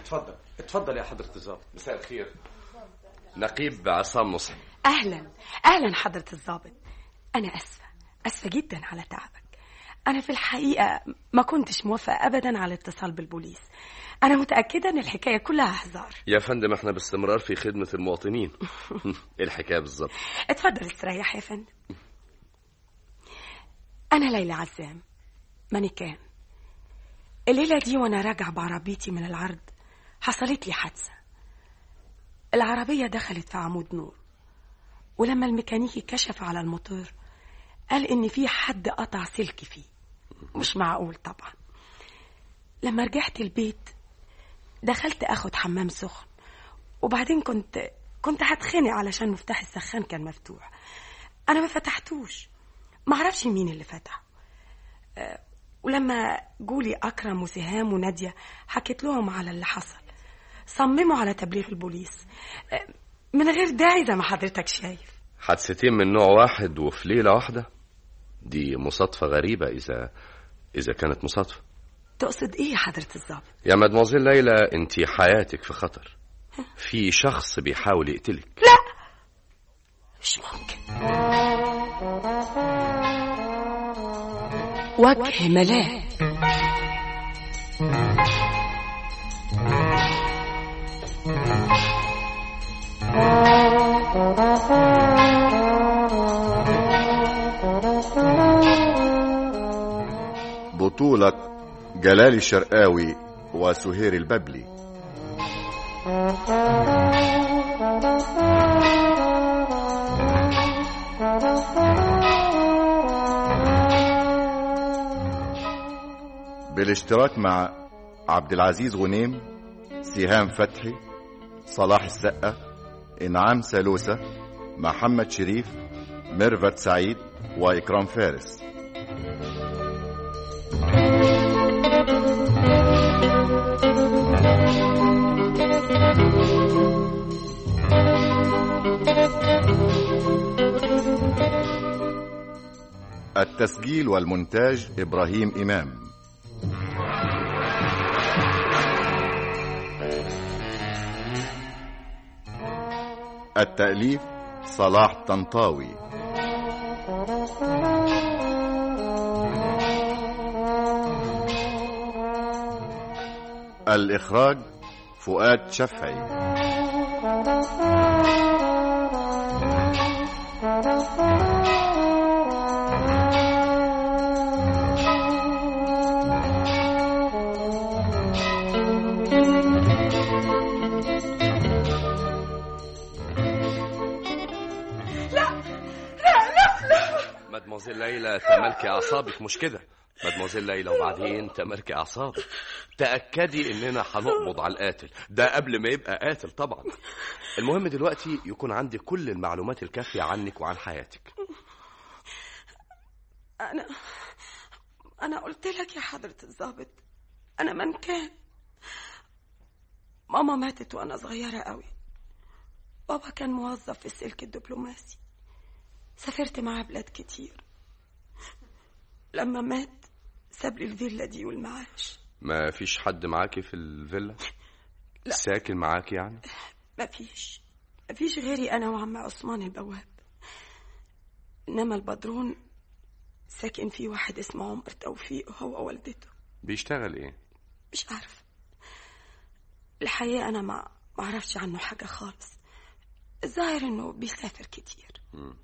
اتفضل اتفضل يا حضرة الظابط مساء الخير نقيب عصام نصحي اهلا اهلا حضره الضابط انا اسفه اسفه جدا على تعبك انا في الحقيقه ما كنتش موافقه ابدا على الاتصال بالبوليس انا متاكده ان الحكايه كلها هزار يا فندم احنا باستمرار في خدمة المواطنين ايه الحكاية بالظبط اتفضل استريح يا فندم انا ليلى عزام مانيكان الليله دي وانا راجعه بعربيتي من العرض حصلت لي حادثه العربيه دخلت في عمود نور ولما الميكانيكي كشف على الموتور قال ان في حد قطع سلك فيه مش معقول طبعا لما رجعت البيت دخلت اخد حمام سخن وبعدين كنت كنت هتخنق علشان مفتاح السخان كان مفتوح انا ما فتحتوش ما اعرفش مين اللي فتحه أه، ولما جولي اكرم وسهام وناديه حكيت لهم على اللي حصل صمموا على تبليغ البوليس أه، من غير داعي زي ما حضرتك شايف حادثتين من نوع واحد وفي ليلة واحدة دي مصادفة غريبة إذا إذا كانت مصادفة تقصد ايه يا حضره الضابط يا مدموزيل ليلى أنت حياتك في خطر في شخص بيحاول يقتلك مش ممكن وجه ملاك بطولة جلال الشرقاوي وسهير الببلي بالاشتراك مع عبد العزيز غنيم سهام فتحي صلاح السقة إنعام سالوسة محمد شريف ميرفت سعيد وإكرام فارس التسجيل والمونتاج إبراهيم إمام التأليف صلاح طنطاوي الإخراج فؤاد شفعي مدموزيل ليلى تملكي أعصابك مش كده مدموزيل ليلى وبعدين تملكي أعصابك تأكدي إننا هنقبض على القاتل ده قبل ما يبقى قاتل طبعا المهم دلوقتي يكون عندي كل المعلومات الكافية عنك وعن حياتك انا انا قلت لك يا حضره الضابط انا من كان ماما ماتت وانا صغيره قوي بابا كان موظف في السلك الدبلوماسي سافرت معاه بلاد كتير لما مات ساب لي الفيلا دي والمعاش ما فيش حد معاكي في الفيلا لا. ساكن معاكي يعني مفيش مفيش غيري انا وعم عثمان البواب انما البدرون ساكن فيه واحد اسمه عمر توفيق هو ووالدته بيشتغل ايه مش عارف الحقيقة أنا ما ما أعرفش عنه حاجة خالص الظاهر إنه بيسافر كتير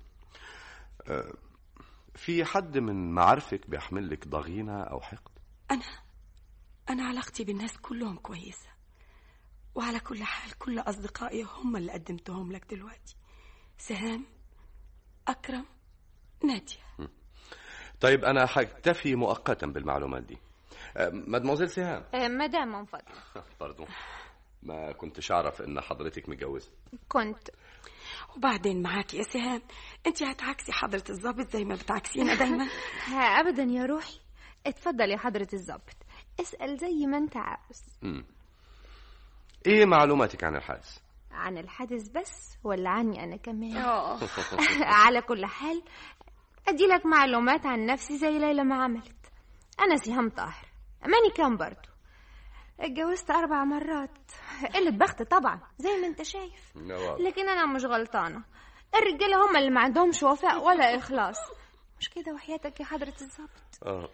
في حد من معارفك بيحمل لك ضغينة أو حقد أنا أنا علاقتي بالناس كلهم كويسة وعلى كل حال كل أصدقائي هم اللي قدمتهم لك دلوقتي سهام أكرم نادية طيب أنا هكتفي مؤقتا بالمعلومات دي أه، مدموزيل سهام آه، مدام من فضلك باردون ما كنتش أعرف إن حضرتك متجوزة كنت وبعدين معاكي يا سهام انت هتعكسي حضرة الضابط زي ما بتعكسينا دايما ها ابدا يا روحي اتفضل يا حضرة الضابط اسأل زي ما انت عاوز مم. إيه معلوماتك عن الحادث عن الحادث بس ولا عني انا كمان على كل حال ادي لك معلومات عن نفسي زي ليلى ما عملت انا سهام طاهر ماني كان برضو اتجوزت أربع مرات قلة بخت طبعا زي ما انت شايف نوال. لكن أنا مش غلطانة الرجالة هم اللي ما عندهمش وفاء ولا إخلاص مش كده وحياتك يا حضرة الظابط آه.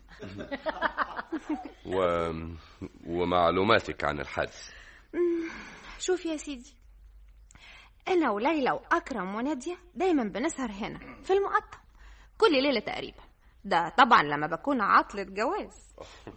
و... ومعلوماتك عن الحادث شوف يا سيدي أنا وليلى وأكرم ونادية دايما بنسهر هنا في المقطم كل ليلة تقريبا ده طبعا لما بكون عطلة جواز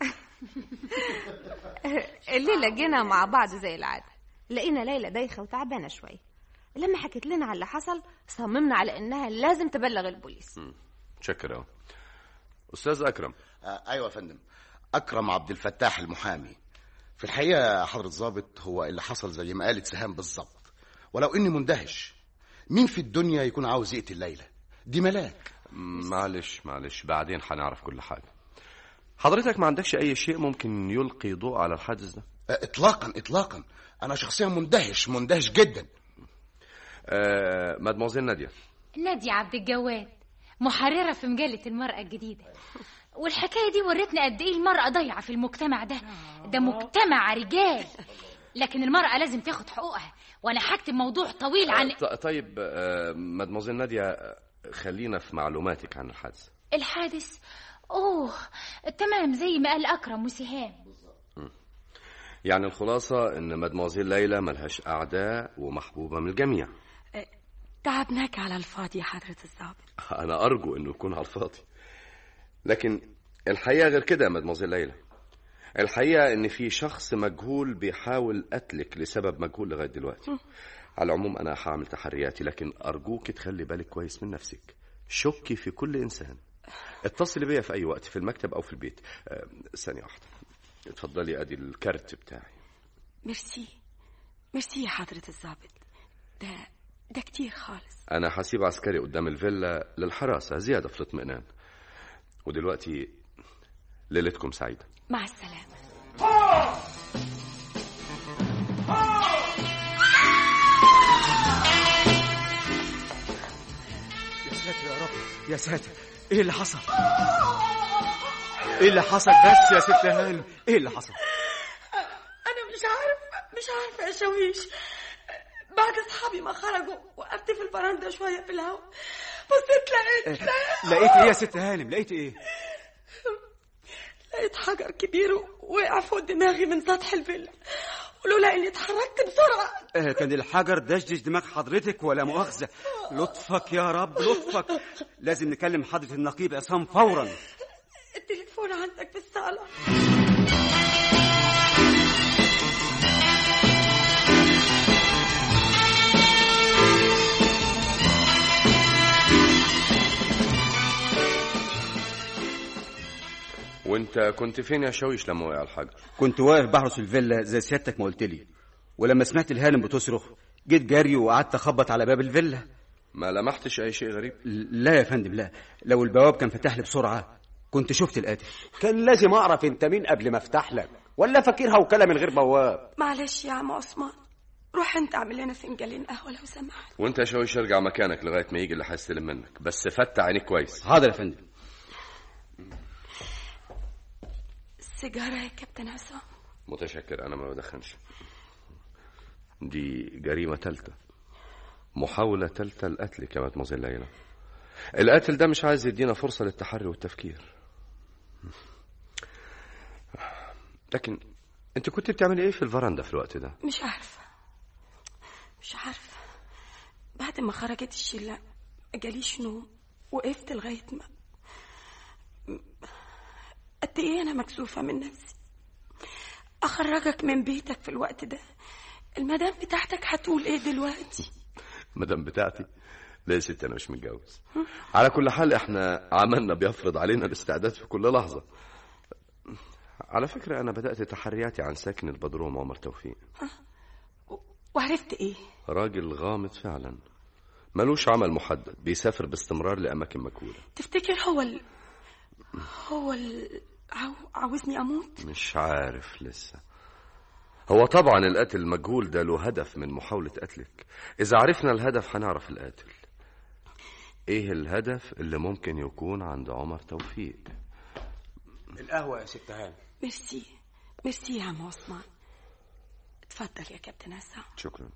الليلة جينا مع بعض زي العادة لقينا ليلى دايخة وتعبانة شوية لما حكت لنا على اللي حصل صممنا على إنها لازم تبلغ البوليس شكرا أستاذ أكرم آه ايوه يا فندم اكرم عبد الفتاح المحامي في الحقيقه يا حضره الضابط هو اللي حصل زي ما قالت سهام بالظبط ولو اني مندهش مين في الدنيا يكون عاوز يقتل ليلى دي ملاك معلش معلش بعدين هنعرف كل حاجة حضرتك ما عندكش أي شيء ممكن يلقي ضوء على الحادث ده آه اطلاقا اطلاقا انا شخصيا مندهش مندهش جدا آه مادموزيل نادية نادية عبد الجواد محررة في مجلة المرأة الجديدة والحكاية دي ورتنا قد إيه المرأة ضايعة في المجتمع ده ده مجتمع رجال لكن المرأة لازم تاخد حقوقها وأنا هكتب موضوع طويل عن ط- طيب آه مادموزيل نادية آه، خلينا في معلوماتك عن الحادث الحادث أوه تمام زي ما قال أكرم وسهام يعني الخلاصة إن مادموزيل ليلى ملهاش أعداء ومحبوبة من الجميع تعبناك على الفاضي يا حضرة الضابط أنا أرجو إنه يكون على الفاضي لكن الحقيقة غير كده يا مدموزيل ليلى الحقيقة إن في شخص مجهول بيحاول قتلك لسبب مجهول لغاية دلوقتي على العموم أنا هعمل تحرياتي لكن أرجوك تخلي بالك كويس من نفسك شكي في كل إنسان اتصلي بيا في أي وقت في المكتب أو في البيت آه، ثانية واحدة اتفضلي أدي الكارت بتاعي ميرسي ميرسي يا حضرة الضابط ده ده كتير خالص أنا هسيب عسكري قدام الفيلا للحراسة زيادة في الاطمئنان ودلوقتي ليلتكم سعيدة مع السلامة يا ساتر يا رب يا ساتر ايه اللي حصل ايه اللي حصل بس يا ست هانم ايه اللي حصل أنا مش عارفة مش عارفة يا شويش بعد أصحابي ما خرجوا وقفت في البرندة شوية في الهواء بصيت لقيت لقيت ايه يا ست هانم لقيت ايه لقيت حجر كبير وقع فوق دماغي من سطح الفيلا ولولا اني اتحركت بسرعه آه كان الحجر دشدش دماغ حضرتك ولا مؤاخذة لطفك يا رب لطفك لازم نكلم حضرة النقيب عصام فورا التليفون عندك في الصاله وانت كنت فين يا شويش لما وقع الحجر كنت واقف بحرس الفيلا زي سيادتك ما قلت لي ولما سمعت الهانم بتصرخ جيت جري وقعدت اخبط على باب الفيلا ما لمحتش اي شيء غريب لا يا فندم لا لو البواب كان فتح لي بسرعة كنت شفت القاتل كان لازم اعرف انت مين قبل ما افتح لك ولا فاكرها وكاله من غير بواب معلش يا عم عثمان روح انت اعمل لنا فنجانين قهوه لو سمحت وانت يا شويش ارجع مكانك لغايه ما يجي اللي هيستلم منك بس فتح عينيك كويس حاضر يا فندم سيجاره يا كابتن عصام متشكر انا ما بدخنش دي جريمه ثالثه محاوله ثالثه لقتل يا مدموزيل ليلى القاتل ده مش عايز يدينا فرصه للتحري والتفكير لكن انت كنت بتعملي ايه في الفرندا في الوقت ده مش عارفه مش عارفه بعد ما خرجت الشله جاليش نوم وقفت لغايه ما قد ايه انا مكسوفه من نفسي اخرجك من بيتك في الوقت ده المدام بتاعتك هتقول ايه دلوقتي مدام بتاعتي لا يا ست انا مش متجوز على كل حال احنا عملنا بيفرض علينا الاستعداد في كل لحظه على فكره انا بدات تحرياتي عن ساكن البدروم عمر توفيق وعرفت ايه راجل غامض فعلا ملوش عمل محدد بيسافر باستمرار لاماكن مجهوله تفتكر هو ال... هو ال... عاو... عاوزني اموت مش عارف لسه هو طبعا القاتل المجهول ده له هدف من محاولة قتلك إذا عرفنا الهدف هنعرف القاتل إيه الهدف اللي ممكن يكون عند عمر توفيق القهوه يا ست هانم ميرسي ميرسي يا عم عثمان اتفضل يا كابتن عصام شكرا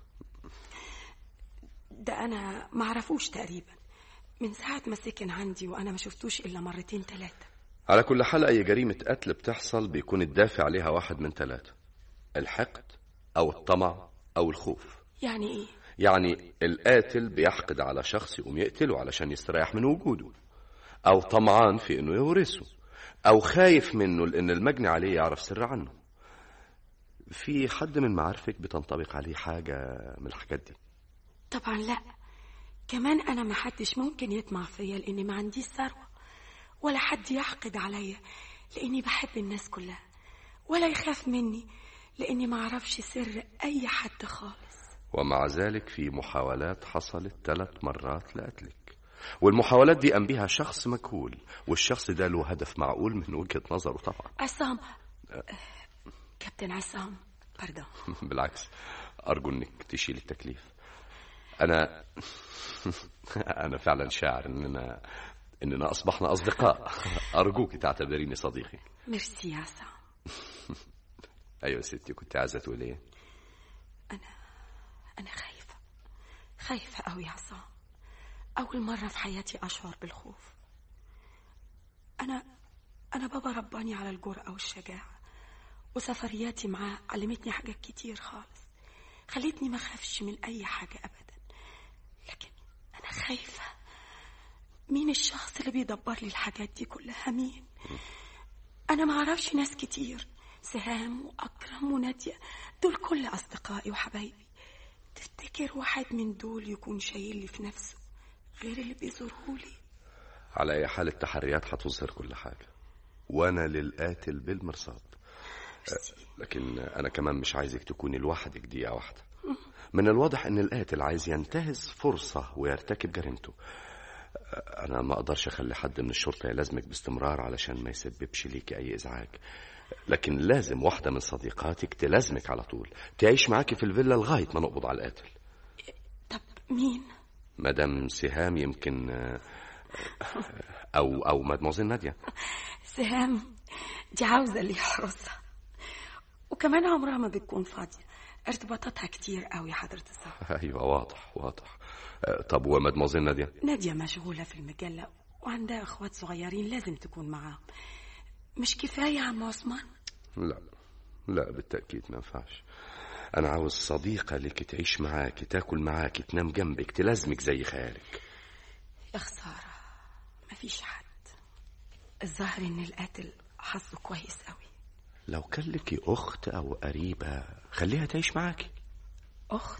ده انا ما اعرفوش تقريبا من ساعة ما سكن عندي وانا ما شفتوش الا مرتين ثلاثة على كل حال أي جريمة قتل بتحصل بيكون الدافع عليها واحد من ثلاثة الحقد أو الطمع أو الخوف يعني ايه يعني القاتل بيحقد على شخص يقوم يقتله علشان يستريح من وجوده أو طمعان في إنه يورثه أو خايف منه لأن المجني عليه يعرف سر عنه في حد من معارفك بتنطبق عليه حاجة من الحاجات دي طبعا لا كمان انا ما حدش ممكن يطمع فيا لاني ما عنديش ثروة ولا حد يحقد عليا لاني بحب الناس كلها ولا يخاف مني لاني ما اعرفش سر اي حد خالص ومع ذلك في محاولات حصلت ثلاث مرات لقتلك والمحاولات دي قام بيها شخص مجهول والشخص ده له هدف معقول من وجهة نظره طبعا عصام كابتن عصام باردون بالعكس أرجو إنك تشيل التكليف أنا أنا فعلا شاعر إننا إننا أصبحنا أصدقاء أرجوك تعتبريني صديقي ميرسي يا عصام أيوة يا ستي كنت عايزة تقول إيه أنا خايفة خايفة أوي يا عصام أول مرة في حياتي أشعر بالخوف أنا أنا بابا رباني على الجرأة والشجاعة وسفرياتي معاه علمتني حاجات كتير خالص خلتني ما أخافش من أي حاجة أبدا لكن أنا خايفة مين الشخص اللي بيدبر لي الحاجات دي كلها مين أنا ما أعرفش ناس كتير سهام وأكرم ونادية دول كل أصدقائي وحبايبي تفتكر واحد من دول يكون شايل لي في نفسه غير اللي بيزورهولي على أي حال التحريات هتظهر كل حاجة وأنا للقاتل بالمرصاد أه، لكن أنا كمان مش عايزك تكوني لوحدك دقيقة واحدة من الواضح إن القاتل عايز ينتهز فرصة ويرتكب جريمته أه، أنا ما أقدرش أخلي حد من الشرطة يلازمك باستمرار علشان ما يسببش ليكي أي إزعاج لكن لازم واحدة من صديقاتك تلازمك على طول تعيش معاكي في الفيلا لغاية ما نقبض على القاتل طب مين مدام سهام يمكن آه، أو أو مدموزيل نادية سهام دي عاوزة اللي يحرسها وكمان عمرها ما بتكون فاضية ارتباطاتها كتير قوي يا حضرة الظابط أيوة واضح واضح آه، طب ومدموزيل نادية نادية مشغولة في المجلة وعندها اخوات صغيرين لازم تكون معاهم مش كفاية يا عم عثمان لا لا بالتأكيد ما ينفعش أنا عاوز صديقة لك تعيش معاكي تاكل معاكي تنام جنبك تلازمك زي خيالك يا خسارة مفيش حد الظاهر ان القاتل حظه كويس قوي لو كان لك أخت أو قريبة خليها تعيش معاكي اخت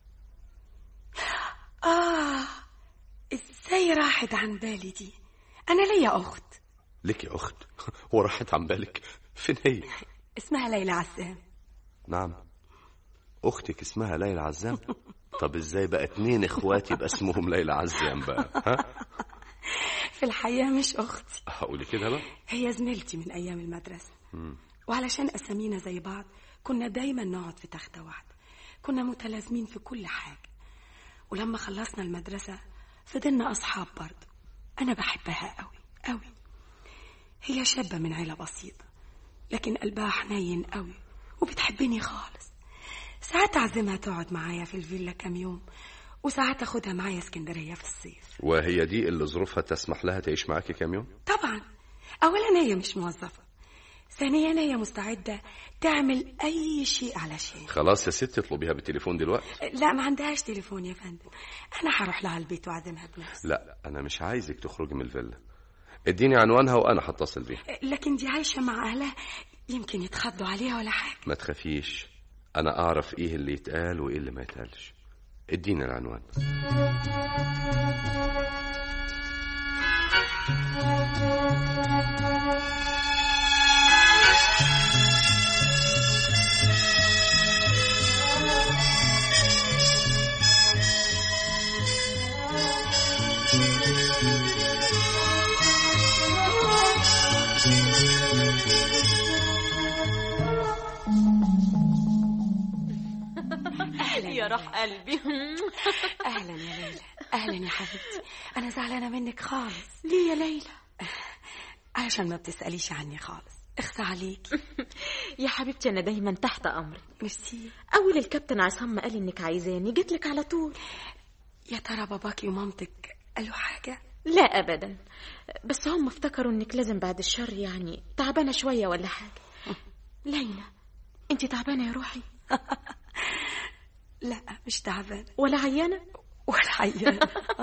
اه ازاي راحت عن بالي دي انا ليا اخت لك أخت وراحت عن بالك فين هي اسمها ليلى عسام نعم أختك اسمها ليلى عزام طب ازاي بقى اتنين اخواتي يبقى اسمهم ليلى عزام بقى ها في الحقيقة مش اختي هقولي كده بقى هي زميلتي من ايام المدرسة وعلشان اسامينا زي بعض كنا دايما نقعد في تختة واحدة كنا متلازمين في كل حاجة ولما خلصنا المدرسة فضلنا أصحاب برضه أنا بحبها قوي قوي هي شابة من عيلة بسيطة لكن قلبها حنين قوي وبتحبني خالص ساعات أعزمها تقعد معايا في الفيلا كام يوم وساعات أخدها معايا اسكندرية في الصيف وهي دي اللي ظروفها تسمح لها تعيش معاكي كام يوم طبعا أولا هي مش موظفة ثانيا هي مستعدة تعمل أي شيء علشان خلاص يا ستي اطلبيها بالتليفون دلوقتي لا ما عندهاش تليفون يا فندم أنا هروح لها البيت وأعزمها بنفسي لا انا مش عايزك تخرجي من الفيلا اديني عنوانها وانا هتصل بيها لكن دي عايشة مع أهلها يمكن يتخضوا عليها ولا حاجة ما تخافيش انا اعرف ايه اللي يتقال وايه اللي ما يتقالش اديني العنوان يا روح قلبي أهلا يا ليلى أهلا يا حبيبتي أنا زعلانة منك خالص ليه يا ليلى علشان ما بتسأليش عني خالص اخسى عليك يا حبيبتي انا دايما تحت امرك ميرسي اول الكابتن عصام ما قال انك عايزاني جيت لك على طول يا ترى باباكي ومامتك قالوا حاجة لا ابدا بس هم افتكروا انك لازم بعد الشر يعني تعبانه شويه ولا حاجه ليلى انت تعبانه يا روحي لا مش تعبانة ولا عيانه ولا عيانة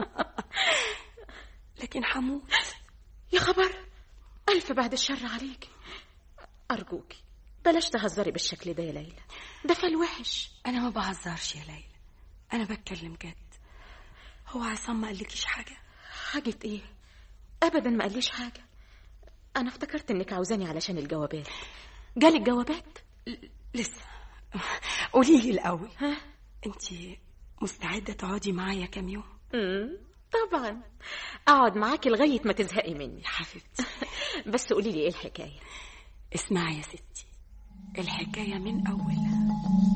لكن حموت يا خبر الف بعد الشر عليك ارجوكي بلاش تهزري بالشكل ده يا ليلى ده فال وحش أنا ما بهزرش يا ليلى أنا بتكلم جد هو عصام ما قالكيش حاجة حاجه ايه ابدا ما قاليش حاجه انا افتكرت انك عاوزاني علشان الجوابات جالك جوابات لسه قولي لي الأول ها أنت مستعدة تقعدي معايا كام يوم امم طبعا اقعد معاكي لغايه ما تزهقي مني يا حبيبتي بس قولي لي ايه الحكايه اسمعي يا ستي الحكاية من أولها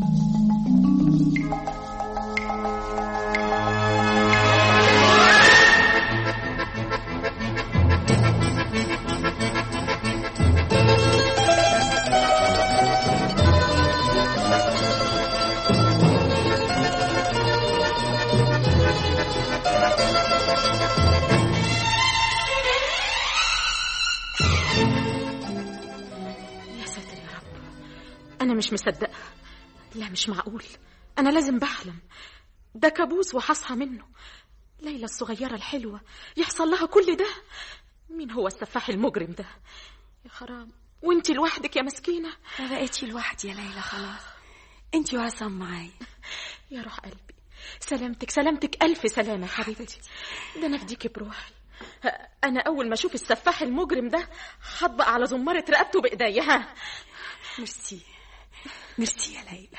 يا ساتر يا رب انا مش مصدقه لا مش معقول انا لازم بحلم ده كابوس وهصحى منه ليلى الصغيره الحلوه يحصل لها كل ده مين هو السفاح المجرم ده يا حرام وانت لوحدك يا مسكينه ما بقيتش لوحدي يا ليلى خلاص انت وعصام معايا يا روح قلبي سلامتك سلامتك ألف سلامة يا حبيبتي ده أنا أفديكي بروحي ه- أنا أول ما أشوف السفاح المجرم ده هطبق على زمارة رقبته بإيديا ها ميرسي ميرسي يا ليلى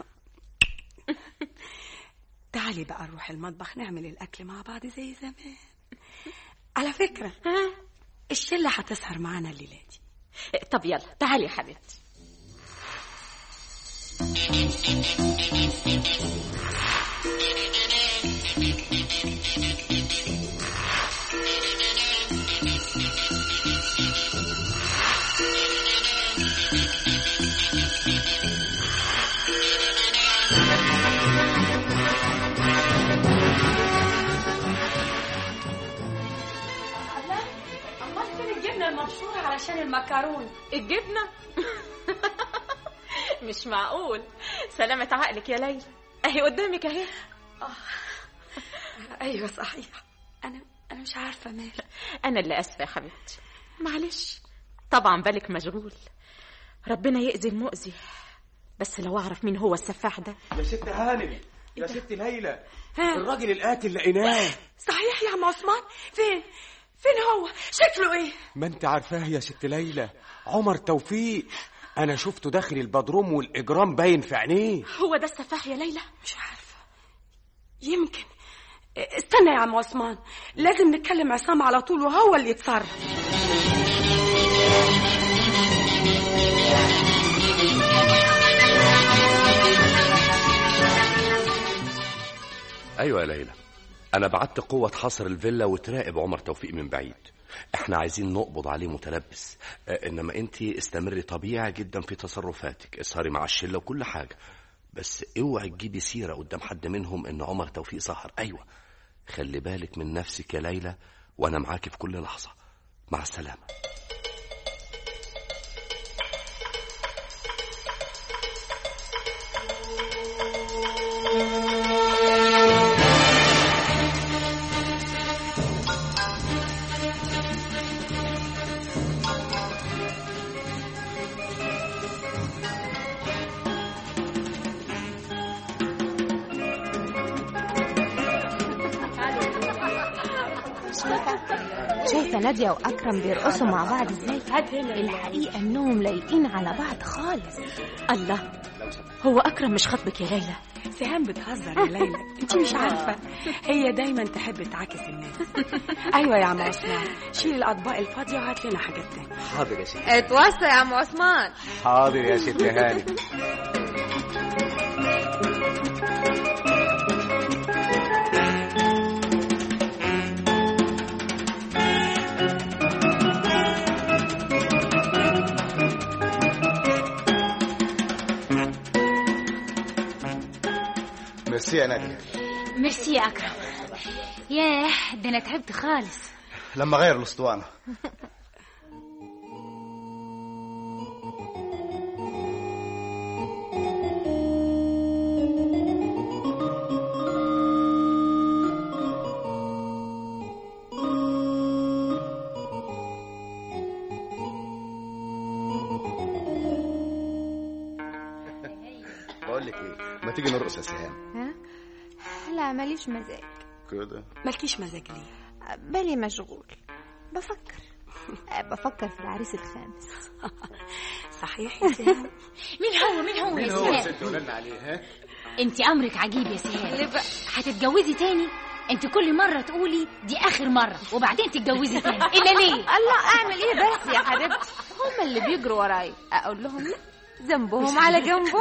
تعالي بقى نروح المطبخ نعمل الأكل مع بعض زي زمان على فكرة ها الشلة هتسهر معانا الليلة دي طب يلا تعالي يا حبيبتي أمال فين الجبنة المبشورة علشان المكرونة الجبنة مش معقول سلامة عقلك يا ليلى أهي قدامك أهي أيوة صحيح أنا أنا مش عارفة مالي أنا اللي أسفة يا حبيبتي معلش طبعا بالك مشغول ربنا يأذي المؤذي بس لو أعرف مين هو السفاح ده يا ست هانم يا ست ليلى الراجل القاتل لقيناه صحيح يا عم عثمان فين فين هو شكله ايه ما انت عارفاه يا ست ليلى عمر توفيق انا شفته داخل البدروم والاجرام باين في عينيه هو ده السفاح يا ليلى مش عارفة يمكن استنى يا عم عثمان لازم نتكلم عصام على طول وهو اللي يتصرف ايوه يا ليلى انا بعت قوة حصر الفيلا وتراقب عمر توفيق من بعيد احنا عايزين نقبض عليه متلبس اه انما انت استمري طبيعي جدا في تصرفاتك اسهري مع الشله وكل حاجه بس اوعي تجيبي سيره قدام حد منهم ان عمر توفيق سهر ايوه خلي بالك من نفسك يا ليلى وانا معاكي في كل لحظه مع السلامه شايفة نادية وأكرم بيرقصوا مع بعض ازاي الحقيقة انهم لايقين على بعض خالص الله هو أكرم مش خطبك يا ليلى سهام بتهزر يا ليلى انت مش عارفة هي دايما تحب تعاكس الناس ايوه يا عم عثمان شيل الاطباق الفاضية وهات لنا حاجات تانية حاضر يا ست اتوسع يا عم عثمان حاضر يا ست هانم ميرسي يا ناديه ميرسي يا اكرم ياه ده انا تعبت خالص لما غير الاسطوانه بقول لك ايه ما تيجي نرقص يا سهام ها؟ لا ماليش مزاج كده مالكيش مزاج ليه بالي مشغول بفكر بفكر في العريس الخامس صحيح يا سهام مين هو مين هو يا سهام ولنا عليه ها انت امرك عجيب يا سهام ليه بقى؟ هتتجوزي تاني انت كل مره تقولي دي اخر مره وبعدين تتجوزي تاني الا ليه الله اعمل ايه بس يا حبيبتي هم اللي بيجروا ورايا اقول لهم لا ذنبهم على جنبهم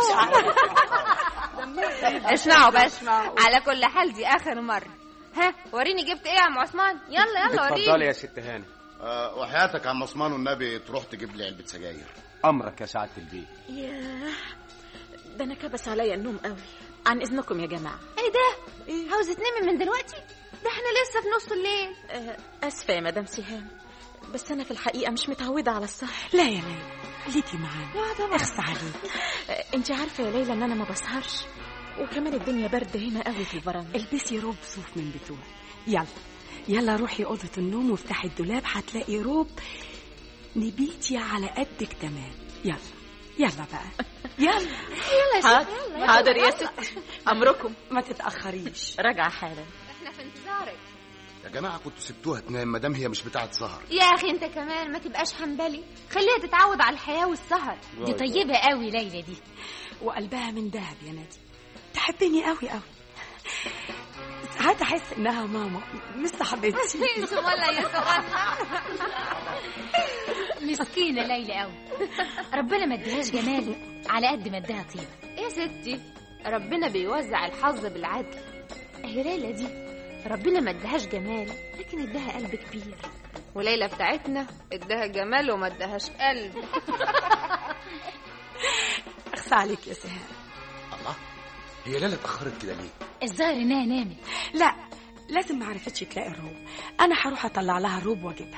اسمعوا بقى اسمعوا على كل حال دي اخر مره ها وريني جبت ايه يا عم عثمان يلا يلا اتفضلي وريني يا ست هاني آه وحياتك يا عم عثمان والنبي تروح تجيب لي علبه سجاير امرك يا سعاده البيت ياه ده انا كبس عليا النوم قوي عن اذنكم يا جماعه ايه ده عاوزه تنامي من دلوقتي ده احنا لسه في نص الليل آه، اسفه يا مدام سهام بس انا في الحقيقه مش متعوده على السهر لا يا ليلى خليكي معانا لا طبعا اخس عليك آه، انت عارفه يا ليلى ان انا ما بسهرش وكمان الدنيا برد هنا قوي في البرامج البسي روب صوف من بتوع يلا يلا روحي أوضة النوم وافتحي الدولاب هتلاقي روب نبيتي على قدك تمام يلا يلا بقى يلا حاضر حاضر يا ستي امركم ما تتأخريش راجعه حالا احنا في انتظارك يا جماعه كنتوا سبتوها تنام ما دام هي مش بتاعه سهر يا اخي انت كمان ما تبقاش حنبلي خليها تتعود على الحياه والسهر دي طيبه قوي ليلى دي وقلبها من ذهب يا نادي تحبني قوي قوي ساعات احس انها ماما مش صاحبتي ولا يا صغير مسكينه ليلى قوي ربنا ما اديهاش جمال على قد ما اداها طيبه يا ستي ربنا بيوزع الحظ بالعدل اهي ليلى دي ربنا ما ادهاش جمال لكن اداها قلب كبير وليلى بتاعتنا اداها جمال وما اداهاش قلب اخس عليك يا سهام الله هي ليلى اتاخرت كده ليه الظاهر انها نامت لا لازم ما عرفتش تلاقي الروب انا هروح اطلع لها الروب واجيبها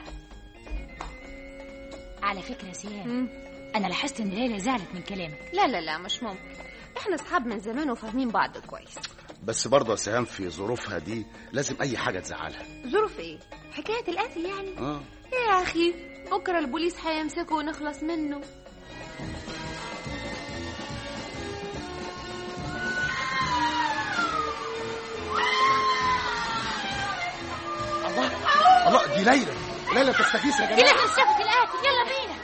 على فكره يا سهام مم. انا لاحظت ان ليلى زعلت من كلامك لا لا لا مش ممكن احنا اصحاب من زمان وفاهمين بعض كويس بس برضه يا سهام في ظروفها دي لازم اي حاجه تزعلها ظروف ايه حكايه القتل يعني اه يا اخي بكره البوليس هيمسكه ونخلص منه الله الله دي ليلى ليلى تستغيث يا دي جماعه ليلى شافت القاتل يلا بينا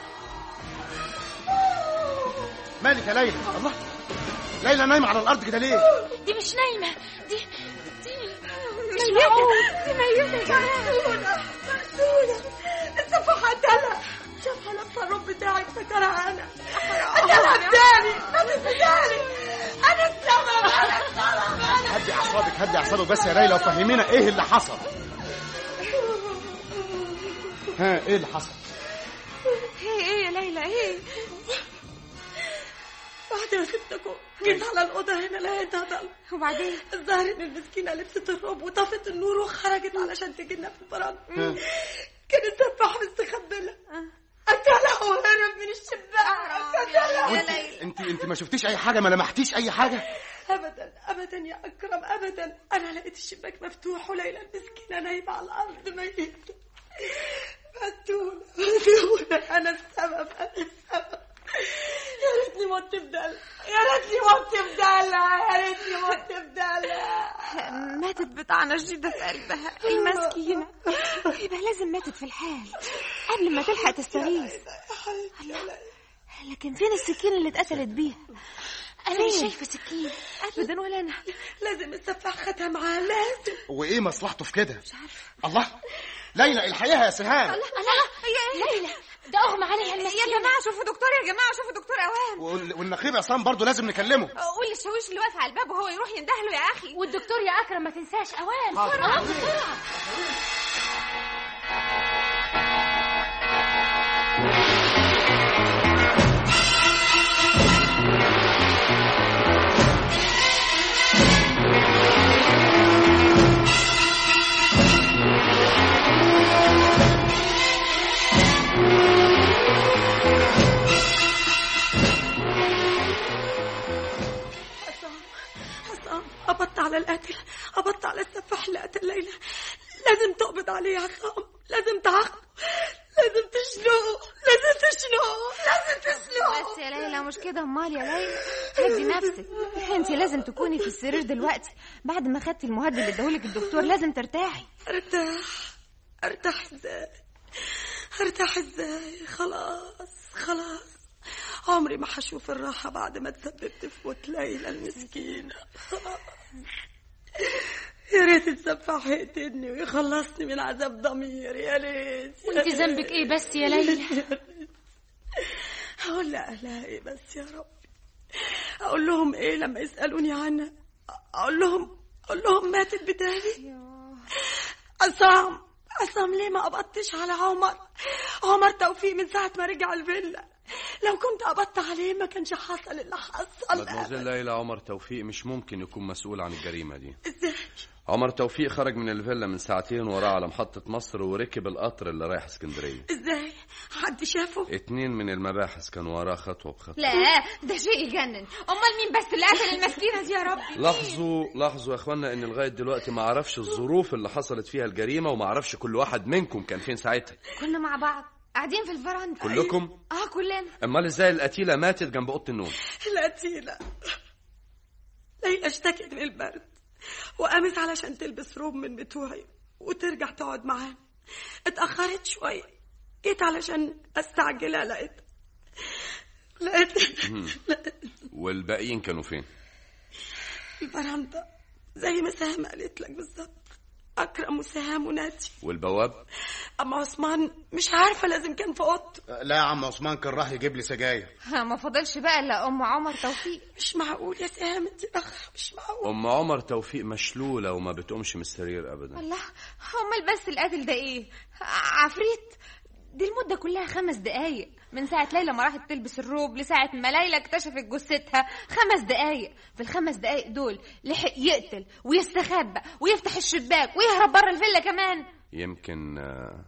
مالك يا ليلى الله ليلى نايمه على الارض كده ليه دي مش نايمه دي دي مش ميتة معقول دي ميتة كمان الصفحة اتدلع شافها لابسة الروب بتاعي افتكرها أنا أنا بداني ما بداني أنا السبب أنا السبب أنا هدي اعصابك هدي اعصابك بس يا ليلى وفهمينا ايه اللي حصل ها ايه اللي حصل ايه ايه يا ليلى ايه بعد ما سبتكم جيت على الأوضة هنا لقيتها ضلمة وبعدين الظاهر ان المسكينة لبست الروب وطفت النور وخرجت علشان تجينا في البرامج ها. كانت سفاح مستخبلة قتلها وهرب من الشباك قتلها وانت انت انت ما شفتيش اي حاجه ما لمحتيش اي حاجه ابدا ابدا يا اكرم ابدا انا لقيت الشباك مفتوح وليلى المسكينه نايمه على الارض ميته فتونه فتونه انا السبب انا السبب يا ريتني مت بدلع يا ريتني مت بدلع يا ريتني مت بدلع ماتت بطعنة شديدة في قلبها المسكينة يبقى لازم ماتت في الحال قبل ما تلحق تستغيث لكن فين السكين اللي اتقتلت بيها انا مش شايفه سكين ابدا ولا انا لازم السفاح خدها معاه لازم وايه مصلحته في كده مش عارفه الله ليلى الحقيقه يا سهام الله ليلى ده اغمى عليها يا المسكينه جماعة شوفوا دكتور يا جماعة شوفوا دكتور اوام وال- والنقيب عصام برضه لازم نكلمه قول للشاويش اللي واقف على الباب وهو يروح يندهله يا اخي والدكتور يا اكرم ما تنساش اوام اه بسرعه على القاتل قبضت على السفاح اللي قتل ليلى لازم تقبض عليه يا عصام لازم تعاقبه لازم تشنقه لازم تشنقه لازم تشنقه بس يا ليلى مش كده امال يا ليلى هدي نفسك انت لازم تكوني في السرير دلوقتي بعد ما خدتي المهدد اللي اداهولك الدكتور لازم ترتاحي ارتاح ارتاح ازاي ارتاح ازاي خلاص خلاص عمري ما هشوف الراحة بعد ما تسببت في موت ليلى المسكينة خلاص يا ريت السفاح يقتلني ويخلصني من عذاب ضميري يا ريت يا وانت ريت. ذنبك ايه بس يا ليلى هقول لأهلها ايه بس يا ربي اقول لهم ايه لما يسألوني عنها اقول لهم اقول لهم ماتت بدالي عصام عصام ليه ما قبضتش على عمر عمر توفيق من ساعة ما رجع الفيلا لو كنت قبضت عليه ما كانش حصل اللي حصل مدموزيل ليلى عمر توفيق مش ممكن يكون مسؤول عن الجريمة دي ازاي عمر توفيق خرج من الفيلا من ساعتين وراه على محطة مصر وركب القطر اللي رايح اسكندرية ازاي حد شافه اتنين من المباحث كانوا وراه خطوة بخطوة لا ده شيء يجنن امال مين بس اللي قتل المسكينه دي يا ربي لاحظوا لاحظوا يا اخوانا ان لغايه دلوقتي ما اعرفش الظروف اللي حصلت فيها الجريمه وما اعرفش كل واحد منكم كان فين ساعتها كنا مع بعض قاعدين في الفرندا كلكم اه كلنا امال ازاي القتيله ماتت جنب اوضه النوم القتيلة ليلى اشتكت من البرد وقامت علشان تلبس روب من بتوعي وترجع تقعد معانا اتأخرت شوية جيت علشان استعجلها لقيت لقيت لقيت والباقيين كانوا فين الفرندا زي ما سهام قالت لك بالظبط أكرم وسهام وناتي والبواب أما عثمان مش عارفة لازم كان في أوضته لا يا عم عثمان كان راح يجيب لي سجاير ما فاضلش بقى الا ام عمر توفيق مش معقول يا سهام انت أخ مش معقول ام عمر توفيق مشلوله وما بتقومش من السرير ابدا الله امال بس القاتل ده ايه ع- عفريت دي المدة كلها خمس دقايق من ساعة ليلى ما راحت تلبس الروب لساعة ما ليلى اكتشفت جثتها خمس دقايق في الخمس دقايق دول لحق يقتل ويستخبى ويفتح الشباك ويهرب بره الفيلا كمان يمكن آه،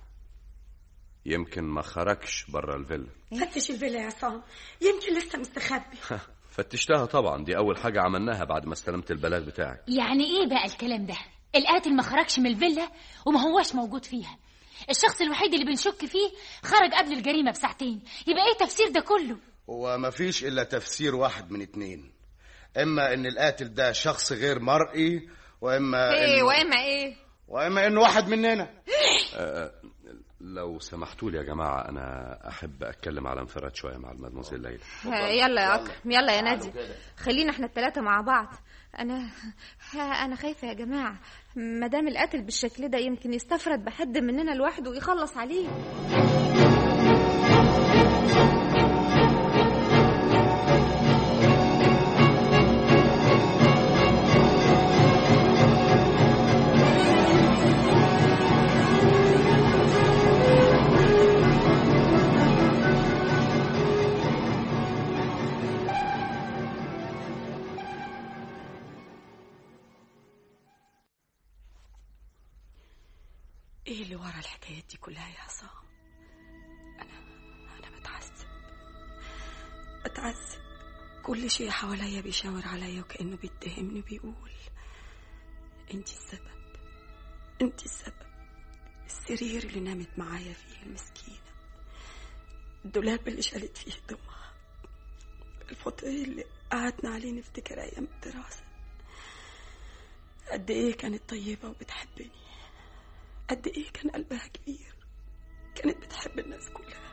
يمكن ما خرجش بره الفيلا فتش الفيلا يا عصام يمكن لسه مستخبي فتشتها طبعا دي اول حاجه عملناها بعد ما استلمت البلاغ بتاعك يعني ايه بقى الكلام ده القاتل ما خرجش من الفيلا وما هواش موجود فيها الشخص الوحيد اللي بنشك فيه خرج قبل الجريمة بساعتين يبقى ايه تفسير ده كله هو ما فيش الا تفسير واحد من اتنين اما ان القاتل ده شخص غير مرئي واما ايه إنه- واما ايه واما انه واحد مننا آه، لو سمحتوا لي يا جماعه انا احب اتكلم على انفراد شويه مع المدموزيل ليلى آه، يلا يا اكرم يلا يا نادي خلينا احنا الثلاثه مع بعض انا انا خايفه يا جماعه ما دام القاتل بالشكل ده يمكن يستفرد بحد مننا لوحده ويخلص عليه ايه اللي ورا الحكايات دي كلها يا عصام انا انا بتعذب بتعذب كل شيء حواليا بيشاور عليا وكانه بيتهمني وبيقول انت السبب انت السبب السرير اللي نامت معايا فيه المسكينه الدولاب اللي شالت فيه هدومها الفوتيه اللي قعدنا عليه نفتكر ايام الدراسه قد ايه كانت طيبه وبتحبني قد ايه كان قلبها كبير كانت بتحب الناس كلها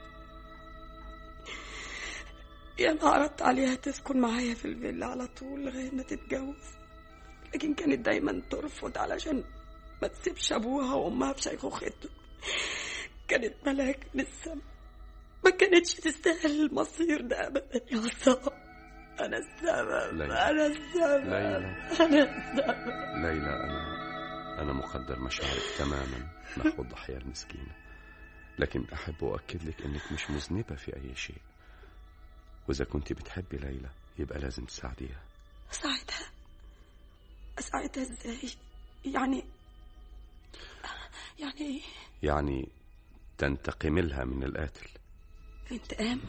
يا ما عرضت عليها تسكن معايا في الفيلا على طول لغايه ما تتجوز لكن كانت دايما ترفض علشان ما تسيبش ابوها وامها في شيخوختهم كانت ملاك من السما ما كانتش تستاهل المصير ده ابدا يا عصام انا السبب ليلى. انا السبب ليلى. انا السبب ليلى انا انا مقدر مشاعرك تماما نحو الضحيه المسكينه لكن احب اؤكد لك انك مش مذنبه في اي شيء واذا كنت بتحبي ليلى يبقى لازم تساعديها اساعدها اساعدها ازاي يعني يعني ايه يعني تنتقم لها من القاتل الانتقام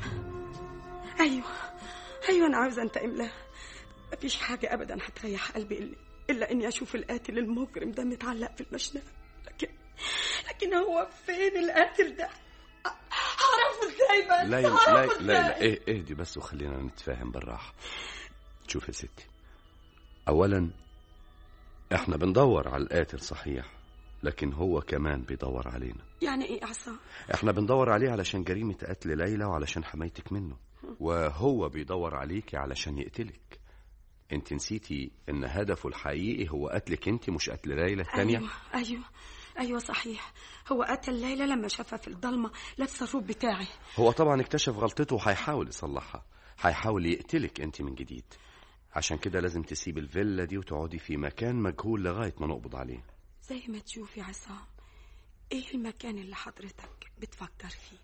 ايوه ايوه انا عاوزه انتقم لها مفيش حاجه ابدا هتريح قلبي الا إلا إني أشوف القاتل المجرم ده متعلق في المشنقة لكن لكن هو فين القاتل ده؟ هعرفه ازاي بس؟ ليلى هعرفه ليلى ازاي؟ ليلى ايه اهدي بس وخلينا نتفاهم بالراحة شوف يا ستي أولا احنا بندور على القاتل صحيح لكن هو كمان بيدور علينا يعني إيه عصام؟ احنا بندور عليه علشان جريمة قتل ليلى وعلشان حمايتك منه وهو بيدور عليكي علشان يقتلك انت نسيتي ان هدفه الحقيقي هو قتلك انت مش قتل ليلى التانية أيوه أيوه أيوه صحيح هو قتل ليلى لما شافها في الضلمة لابسة الروب بتاعي هو طبعا اكتشف غلطته وهيحاول يصلحها هيحاول يقتلك انت من جديد عشان كده لازم تسيب الفيلا دي وتقعدي في مكان مجهول لغاية ما نقبض عليه زي ما تشوفي عصام إيه المكان اللي حضرتك بتفكر فيه؟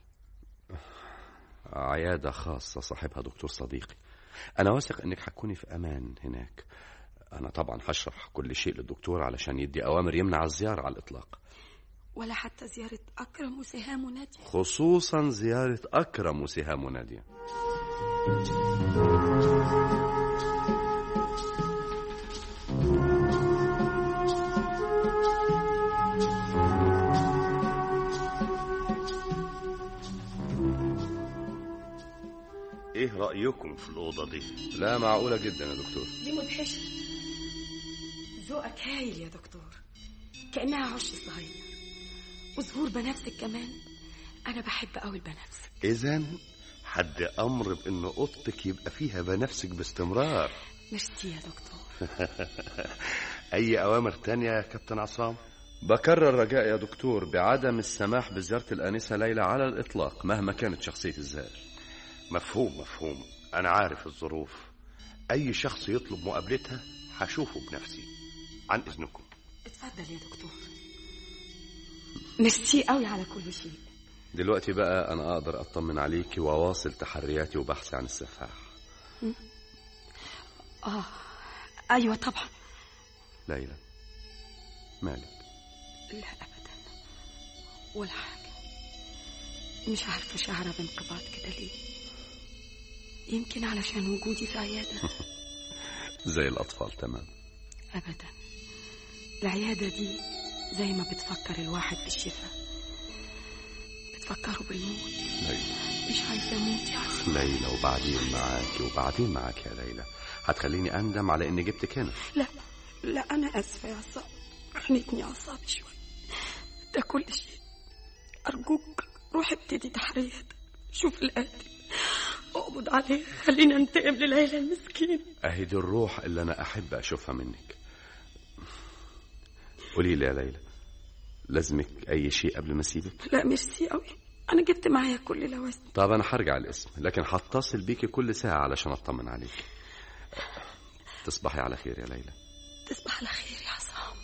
عيادة خاصة صاحبها دكتور صديقي أنا واثق إنك هتكوني في أمان هناك أنا طبعا هشرح كل شيء للدكتور علشان يدي أوامر يمنع الزيارة على الإطلاق ولا حتى زيارة أكرم وسهام ونادية خصوصا زيارة أكرم وسهام ونادية ايه رأيكم في الأوضة دي؟ لا معقولة جدا يا دكتور دي مدهشة ذوقك هايل يا دكتور كأنها عش صغير وظهور بنفسك كمان أنا بحب أوي البنفسك إذا حد أمر بإن أوضتك يبقى فيها بنفسك باستمرار ميرسي يا دكتور أي أوامر تانية يا كابتن عصام؟ بكرر رجاء يا دكتور بعدم السماح بزيارة الآنسة ليلى على الإطلاق مهما كانت شخصية الزائر مفهوم مفهوم أنا عارف الظروف أي شخص يطلب مقابلتها هشوفه بنفسي عن إذنكم اتفضل يا دكتور ميرسي قوي على كل شيء دلوقتي بقى أنا أقدر أطمن عليكي وأواصل تحرياتي وبحثي عن السفاح آه أيوة طبعا ليلى مالك لا أبدا ولا حاجة مش عارفة شعرة بانقباض كده ليه يمكن علشان وجودي في عيادة زي الأطفال تمام أبدا العيادة دي زي ما بتفكر الواحد بالشفاء بتفكره بالموت ليلى مش عايزة أموت يا عصام ليلى وبعدين معاكي وبعدين معاكي يا ليلى هتخليني أندم على إني جبتك هنا لا لا أنا آسفة يا عصام خنتني أعصابي شوي ده كل شيء أرجوك روح ابتدي تحريات شوف القاتل اقبض عليه خلينا ننتقم لليلى المسكين أهي دي الروح اللي أنا أحب أشوفها منك قولي لي يا ليلى لازمك أي شيء قبل ما أسيبك لا ميرسي قوي أنا جبت معايا كل لوازم طب أنا هرجع الاسم لكن هتصل بيكي كل ساعة علشان أطمن عليك تصبحي على خير يا ليلى تصبح على خير يا عصام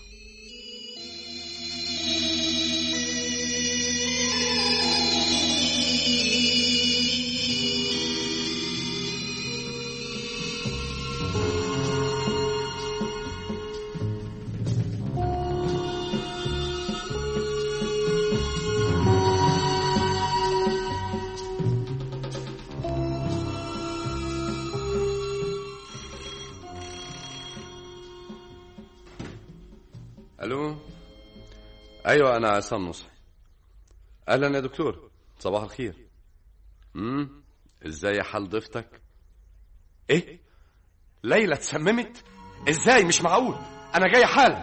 ألو أيوة أنا عصام نصحي أهلا يا دكتور صباح الخير امم ازاي حال ضيفتك ايه ليلى اتسممت ازاي مش معقول انا جاي حالا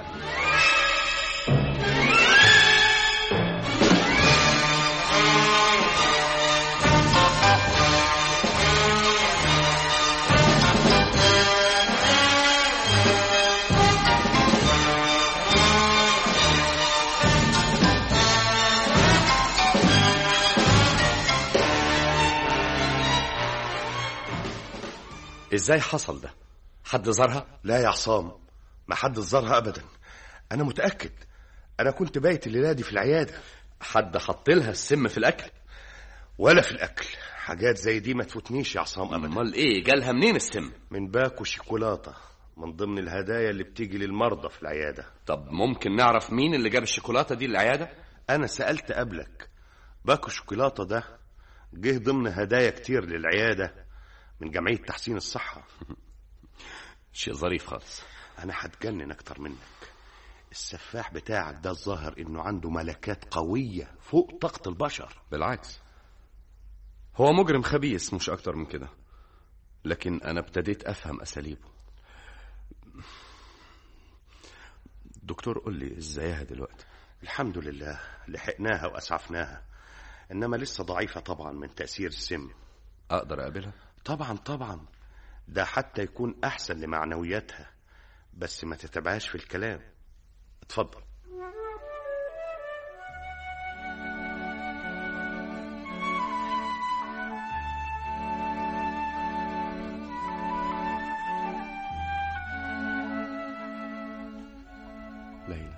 ازاي حصل ده حد زارها لا يا عصام ما حد زارها أبدا أنا متأكد أنا كنت بايت الليلة دي في العيادة حد حط لها السم في الأكل ولا في الأكل حاجات زي دي ما تفوتنيش يا عصام أبدا أمال إيه جالها منين السم من باكو شوكولاتة من ضمن الهدايا اللي بتيجي للمرضى في العيادة طب ممكن نعرف مين اللي جاب الشوكولاتة دي للعيادة أنا سألت قبلك باكو شوكولاتة ده جه ضمن هدايا كتير للعيادة من جمعية تحسين الصحة شيء ظريف خالص انا هتجنن اكتر منك السفاح بتاعك ده الظاهر انه عنده ملكات قويه فوق طاقه البشر بالعكس هو مجرم خبيث مش اكتر من كده لكن انا ابتديت افهم اساليبه دكتور قول لي ازايها دلوقتي الحمد لله لحقناها واسعفناها انما لسه ضعيفه طبعا من تاثير السم اقدر اقابلها طبعا طبعا ده حتى يكون احسن لمعنوياتها بس ما تتبعهاش في الكلام اتفضل ليلى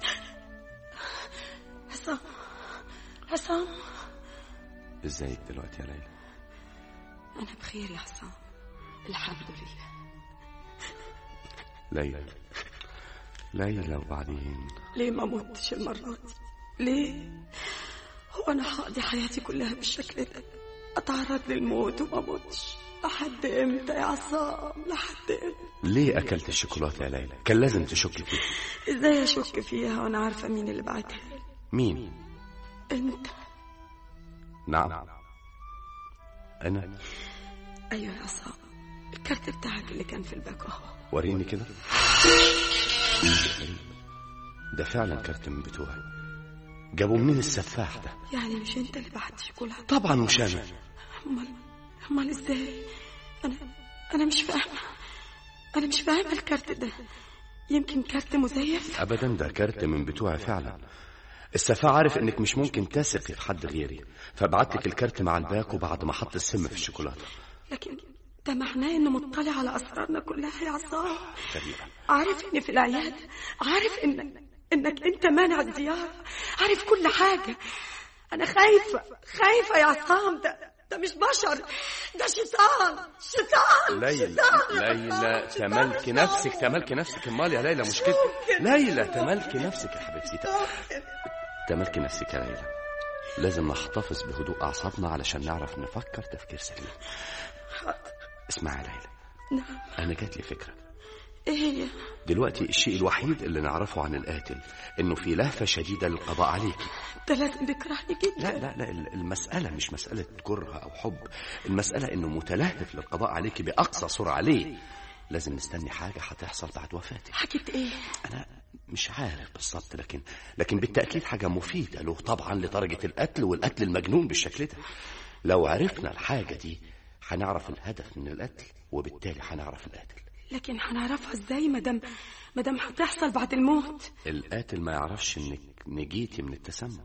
عصام عصام ازيك دلوقتي يا ليلى أنا بخير يا عصام الحمد لله ليلى ليلى وبعدين ليه ما متش المرة دي ليه هو أنا هقضي حياتي كلها بالشكل ده أتعرض للموت وما متش لحد امتى يا عصام لحد امتى ليه اكلت الشوكولاته يا ليلى كان لازم تشك فيها ازاي اشك فيها وانا عارفه مين اللي بعتها لي؟ مين انت نعم انا ايوه يا عصام الكارت بتاعك اللي كان في الباك اهو وريني كده ده فعلا كارت من بتوعي جابوا منين السفاح ده يعني مش انت اللي بعت شوكولاته طبعا مش انا امال امال ازاي انا انا مش فاهمه انا مش فاهمه الكارت ده يمكن كارت مزيف ابدا ده كارت من بتوعي فعلا السفاح عارف انك مش ممكن تثقي في حد غيري فبعت لك الكارت مع الباك وبعد ما حط السم في الشوكولاته لكن ده معناه انه مطلع على اسرارنا كلها يا عصام تقريبا عارف اني في العيادة عارف انك انك انت مانع الزيارة عارف كل حاجة انا خايفة خايفة يا عصام ده ده مش بشر ده شيطان شيطان ليلى ليلى تملكي نفسك تملكي نفسك امال يا ليلى مش كده ليلى تملكي نفسك يا حبيبتي تملكي نفسك يا ليلى لازم نحتفظ بهدوء اعصابنا علشان نعرف نفكر تفكير سليم اسمعي يا ليلى نعم انا جات لي فكره ايه هي دلوقتي الشيء الوحيد اللي نعرفه عن القاتل انه في لهفه شديده للقضاء عليكي ده لازم بيكرهني جدا لا لا لا المسألة مش مسألة كره أو حب المسألة إنه متلهف للقضاء عليك بأقصى سرعة ليه لازم نستني حاجة هتحصل بعد وفاتك حاجة ايه أنا مش عارف بالظبط لكن لكن بالتأكيد حاجة مفيدة له طبعا لدرجة القتل والقتل المجنون بالشكل ده لو عرفنا الحاجة دي هنعرف الهدف من القتل وبالتالي هنعرف القاتل لكن هنعرفها ازاي مادام مادام هتحصل بعد الموت القاتل ما يعرفش انك نجيتي من التسمم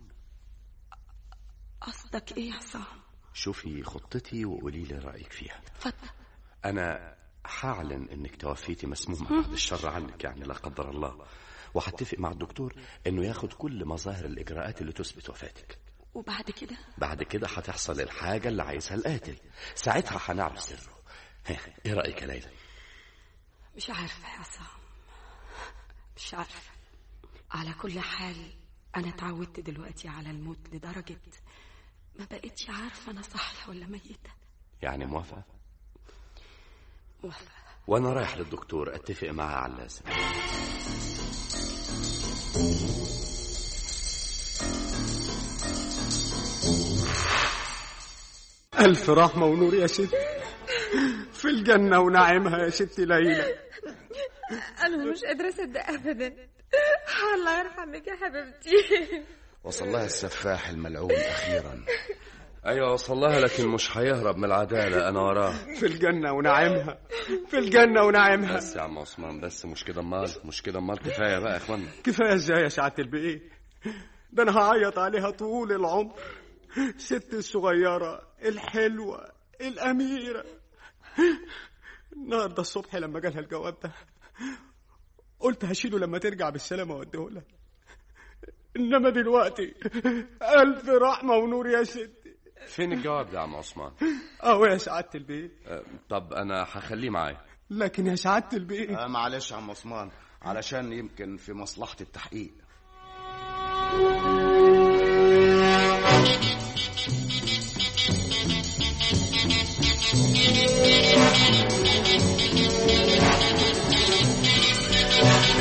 قصدك ايه يا عصام شوفي خطتي وقولي لي رأيك فيها اتفضل أنا هعلن إنك توفيتي مسمومة بعد الشر عنك يعني لا قدر الله وهتفق مع الدكتور إنه ياخد كل مظاهر الإجراءات اللي تثبت وفاتك وبعد كده بعد كده هتحصل الحاجة اللي عايزها القاتل ساعتها هنعرف سره ها، إيه رأيك يا ليلى؟ مش عارفة يا عصام مش عارفة على كل حال أنا اتعودت دلوقتي على الموت لدرجة ما بقتش عارفة أنا صاحية ولا ميتة يعني موافقة؟ موافقة وأنا رايح للدكتور أتفق معاه على اللازم ألف رحمة ونور يا ست في الجنة ونعيمها يا ست ليلى انا مش قادره اصدق ابدا الله يرحمك يا حبيبتي وصل لها السفاح الملعون أخيرا أيوة وصل لها لكن مش هيهرب من العدالة أنا وراه في الجنة ونعيمها في الجنة ونعيمها بس يا عم عثمان بس مش كده امال مش كده امال كفاية بقى يا إخوانا كفاية ازاي يا سعادة البيه ده أنا هعيط عليها طول العمر ست الصغيرة الحلوة الأميرة النهاردة الصبح لما جالها الجواب ده قلت هشيله لما ترجع بالسلامة واديه لها إنما دلوقتي ألف رحمة ونور يا ستي فين الجواب ده يا عم عثمان؟ أهو يا سعادة البيه أه، طب أنا هخليه معايا لكن يا سعادة البيه آه معلش يا عم عثمان علشان يمكن في مصلحة التحقيق Thank you.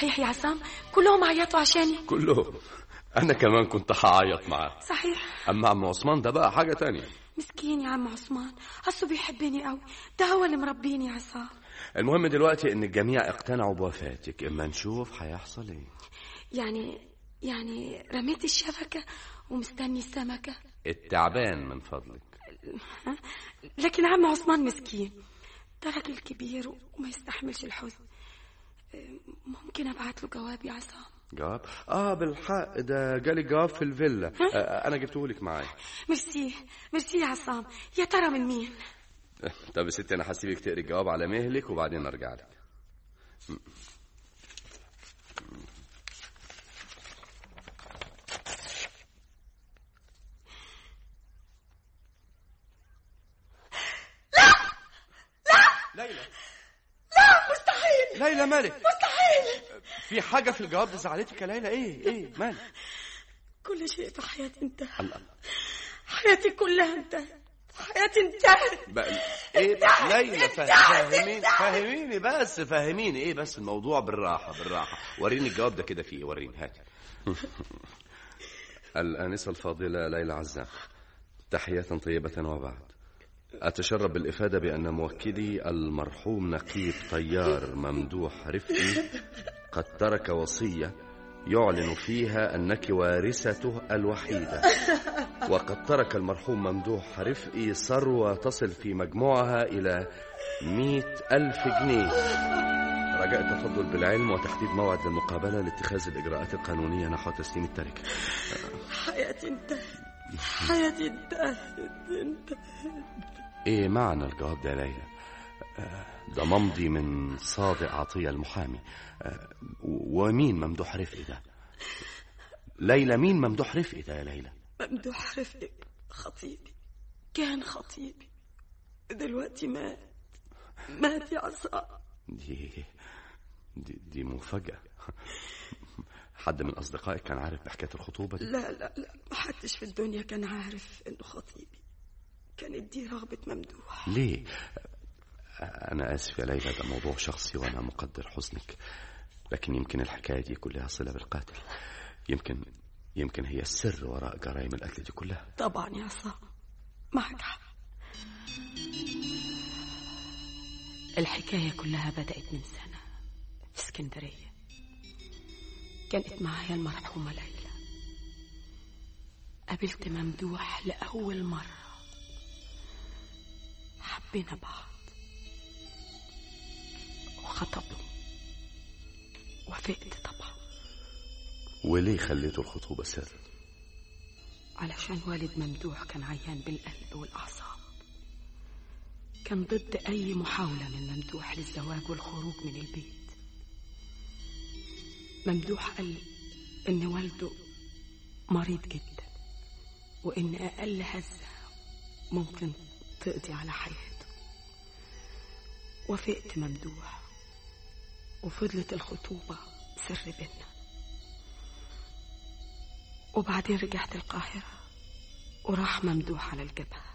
صحيح يا عصام كلهم عيطوا عشاني كله انا كمان كنت هعيط معاه صحيح اما عم عثمان ده بقى حاجه تانية مسكين يا عم عثمان اصله بيحبني قوي ده هو اللي مربيني يا عصام المهم دلوقتي ان الجميع اقتنعوا بوفاتك اما نشوف هيحصل ايه يعني يعني رميت الشبكة ومستني السمكة التعبان من فضلك ها؟ لكن عم عثمان مسكين ده راجل كبير وما يستحملش الحزن ممكن ابعت له جواب يا عصام جواب اه بالحق ده جالي جواب في الفيلا آه انا جبته لك معايا ميرسي ميرسي يا عصام يا ترى من مين طب يا ستي انا هسيبك تقري الجواب على مهلك وبعدين ارجع لك ليلى لا مستحيل ليلى مالك مستحيل في حاجة في الجواب ده زعلتك يا ليلى ايه ايه مالك كل شيء في حياتي انتهى الله حياتي كلها انتهت حياتي انتهت بقى ايه ليلى فهميني فهميني بس فهميني ايه بس الموضوع بالراحة بالراحة وريني الجواب ده كده فيه إيه؟ وريني هات الآنسة الفاضلة ليلى عزام تحية طيبة وبعد أتشرف بالإفادة بأن موكلي المرحوم نقيب طيار ممدوح رفقي قد ترك وصية يعلن فيها أنك وارثته الوحيدة وقد ترك المرحوم ممدوح رفقي ثروة تصل في مجموعها إلى مئة ألف جنيه رجاء التفضل بالعلم وتحديد موعد للمقابلة لاتخاذ الإجراءات القانونية نحو تسليم التركة حياتي انتهت حياتي انتهت انتهت ايه معنى الجواب ده يا ليلى ده ممضي من صادق عطية المحامي ومين ممدوح رفقي ده ليلى مين ممدوح رفقي ده يا ليلى ممدوح رفقي خطيبي كان خطيبي دلوقتي مات مات يا عصام دي دي, دي مفاجأة حد من أصدقائك كان عارف بحكاية الخطوبة دي؟ لا لا لا محدش في الدنيا كان عارف إنه خطيبي كانت دي رغبة ممدوح ليه؟ أنا آسف يا ليلى ده موضوع شخصي وأنا مقدر حزنك لكن يمكن الحكاية دي كلها صلة بالقاتل يمكن يمكن هي السر وراء جرائم القتل دي كلها طبعا يا عصام معك حق الحكاية كلها بدأت من سنة في اسكندرية كانت معايا المرحومة ليلى قابلت ممدوح لأول مرة حبينا بعض وخطبني وافقت طبعا وليه خليته الخطوبة سر علشان والد ممدوح كان عيان بالقلب والأعصاب كان ضد أي محاولة من ممدوح للزواج والخروج من البيت ممدوح قال إن والده مريض جدا وإن أقل هزة ممكن تقضي على حياته وافقت ممدوح وفضلت الخطوبة سر بينا وبعدين رجعت القاهرة وراح ممدوح على الجبهة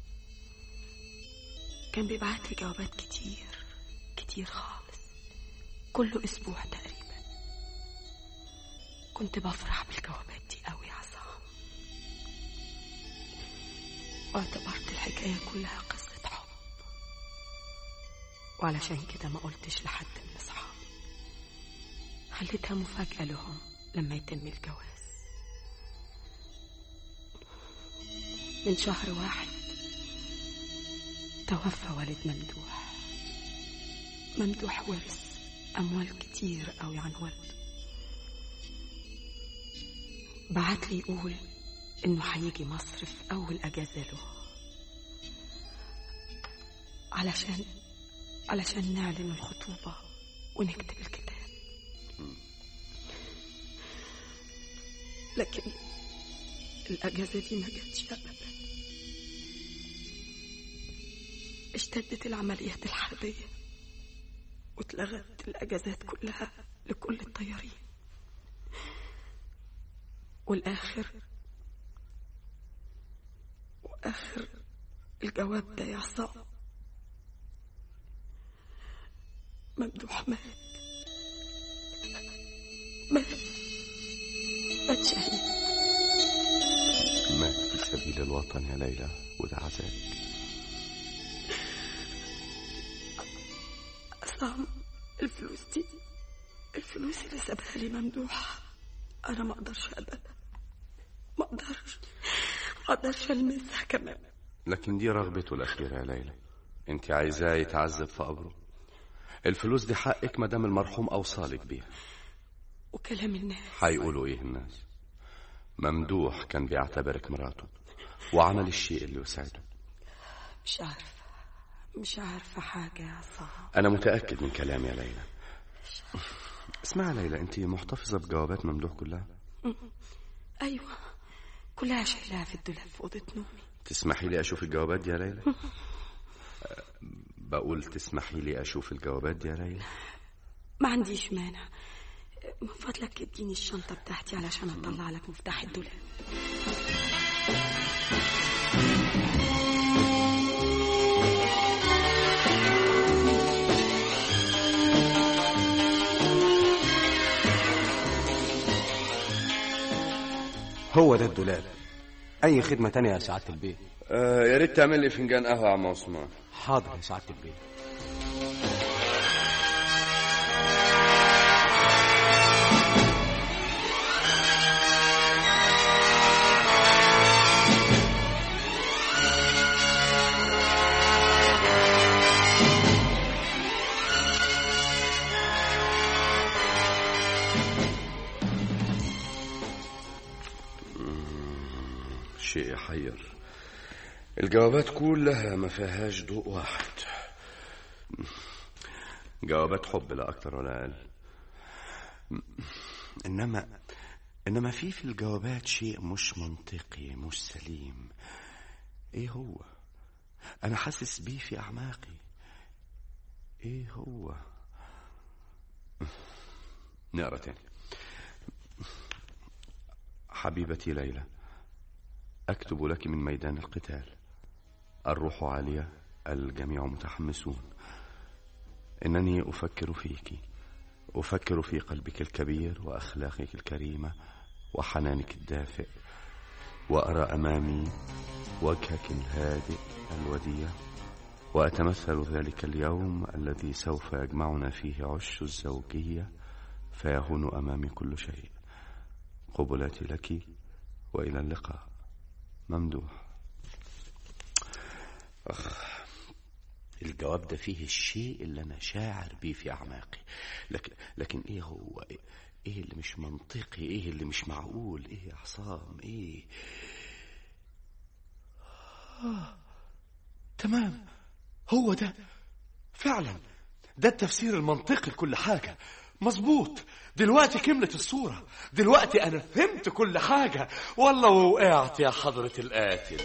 كان بيبعت لي جوابات كتير كتير خالص كل أسبوع تقريبا كنت بفرح بالجوابات دي قوي يا عصام واعتبرت الحكاية كلها قصة حب وعلشان كده ما قلتش لحد من أصحابي خليتها مفاجأة لهم لما يتم الجواز من شهر واحد توفى والد ممدوح ممدوح ورث أموال كتير قوي عن والده بعت لي يقول إنه هيجي مصر في أول أجازة له علشان علشان نعلن الخطوبة ونكتب الكتاب لكن الأجازة دي ما جاتش أبدا اشتدت العمليات الحربية واتلغت الأجازات كلها لكل الطيارين والآخر وآخر الجواب ده يا عصام ممدوح مات مات شهيد مات في سبيل الوطن يا ليلى وده عذاب عصام الفلوس دي الفلوس اللي سابها لي ممدوح انا ما اقدرش ابدا ما اقدرش ما اقدرش المسها كمان لكن دي رغبته الأخيرة يا ليلى انت عايزاه يتعذب في قبره الفلوس دي حقك ما دام المرحوم أوصالك بيها وكلام الناس هيقولوا ايه الناس ممدوح كان بيعتبرك مراته وعمل الشيء اللي يسعده مش عارفة مش عارفة حاجة يا عصام أنا متأكد من كلامي يا ليلى اسمعي يا ليلى أنت محتفظة بجوابات ممدوح كلها أيوة كلها شايلاها في الدولاب في أوضة نومي تسمحي لي أشوف الجوابات دي يا ليلى أه، بقول تسمحي لي أشوف الجوابات دي يا ليلى ما عنديش مانع من فضلك اديني الشنطة بتاعتي علشان اطلع لك مفتاح الدولاب هو ده الدولاب اي خدمه تانية يا سعاده البيه آه يا ريت تعمل لي فنجان قهوة يا عم عثمان حاضر يا سعاده البيه شيء يحير الجوابات كلها ما فيهاش ضوء واحد جوابات حب لا أكتر ولا أقل إنما إنما في في الجوابات شيء مش منطقي مش سليم إيه هو أنا حاسس بيه في أعماقي إيه هو نقرا تاني حبيبتي ليلى أكتب لك من ميدان القتال الروح عالية الجميع متحمسون إنني أفكر فيك أفكر في قلبك الكبير وأخلاقك الكريمة وحنانك الدافئ وأرى أمامي وجهك الهادئ الوديع وأتمثل ذلك اليوم الذي سوف يجمعنا فيه عش الزوجية فيهون أمامي كل شيء قبلاتي لك وإلى اللقاء ممدوح أخ الجواب ده فيه الشيء اللي أنا شاعر بيه في أعماقي لكن لكن إيه هو إيه, إيه اللي مش منطقي إيه اللي مش معقول إيه يا عصام إيه آه. تمام هو ده فعلا ده التفسير المنطقي لكل حاجة مظبوط دلوقتي كملت الصورة دلوقتي أنا فهمت كل حاجة والله وقعت يا حضرة القاتل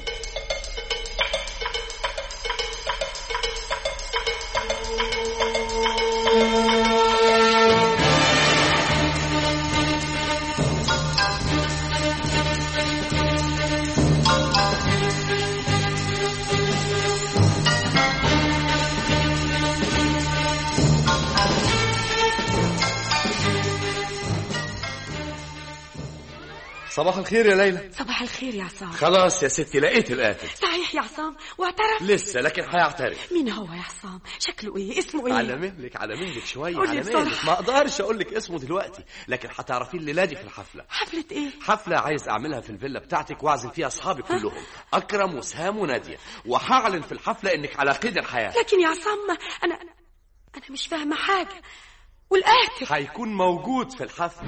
صباح الخير يا ليلى صباح الخير يا عصام خلاص يا ستي لقيت القاتل صحيح يا عصام واعترف لسه لكن هيعترف مين هو يا عصام شكله ايه اسمه ايه على مهلك على مهلك شويه قولي على بسرعة. مهلك ما اقدرش اقول لك اسمه دلوقتي لكن هتعرفيه الليله دي في الحفله حفلة ايه حفله عايز اعملها في الفيلا بتاعتك واعزم فيها اصحابي كلهم اكرم وسهام وناديه وهعلن في الحفله انك على قيد الحياه لكن يا عصام انا انا مش فاهمة حاجة والقاتل هيكون موجود في الحفله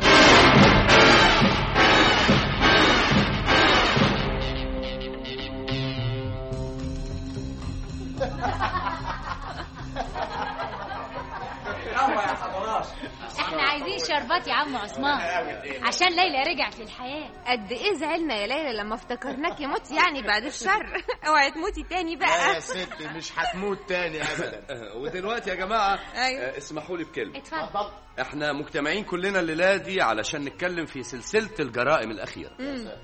احنا عايزين شربات يا عم عثمان عشان ليلى رجعت للحياة قد ايه زعلنا يا ليلى لما افتكرناكي موتي يعني بعد الشر اوعي تموتي تاني لا بقى يا ستي مش هتموت تاني ابدا ودلوقتي يا جماعه أيوة. آه، اسمحوا لي بكلمه اتفضل احنا مجتمعين كلنا الليله دي علشان نتكلم في سلسله الجرائم الاخيره مم.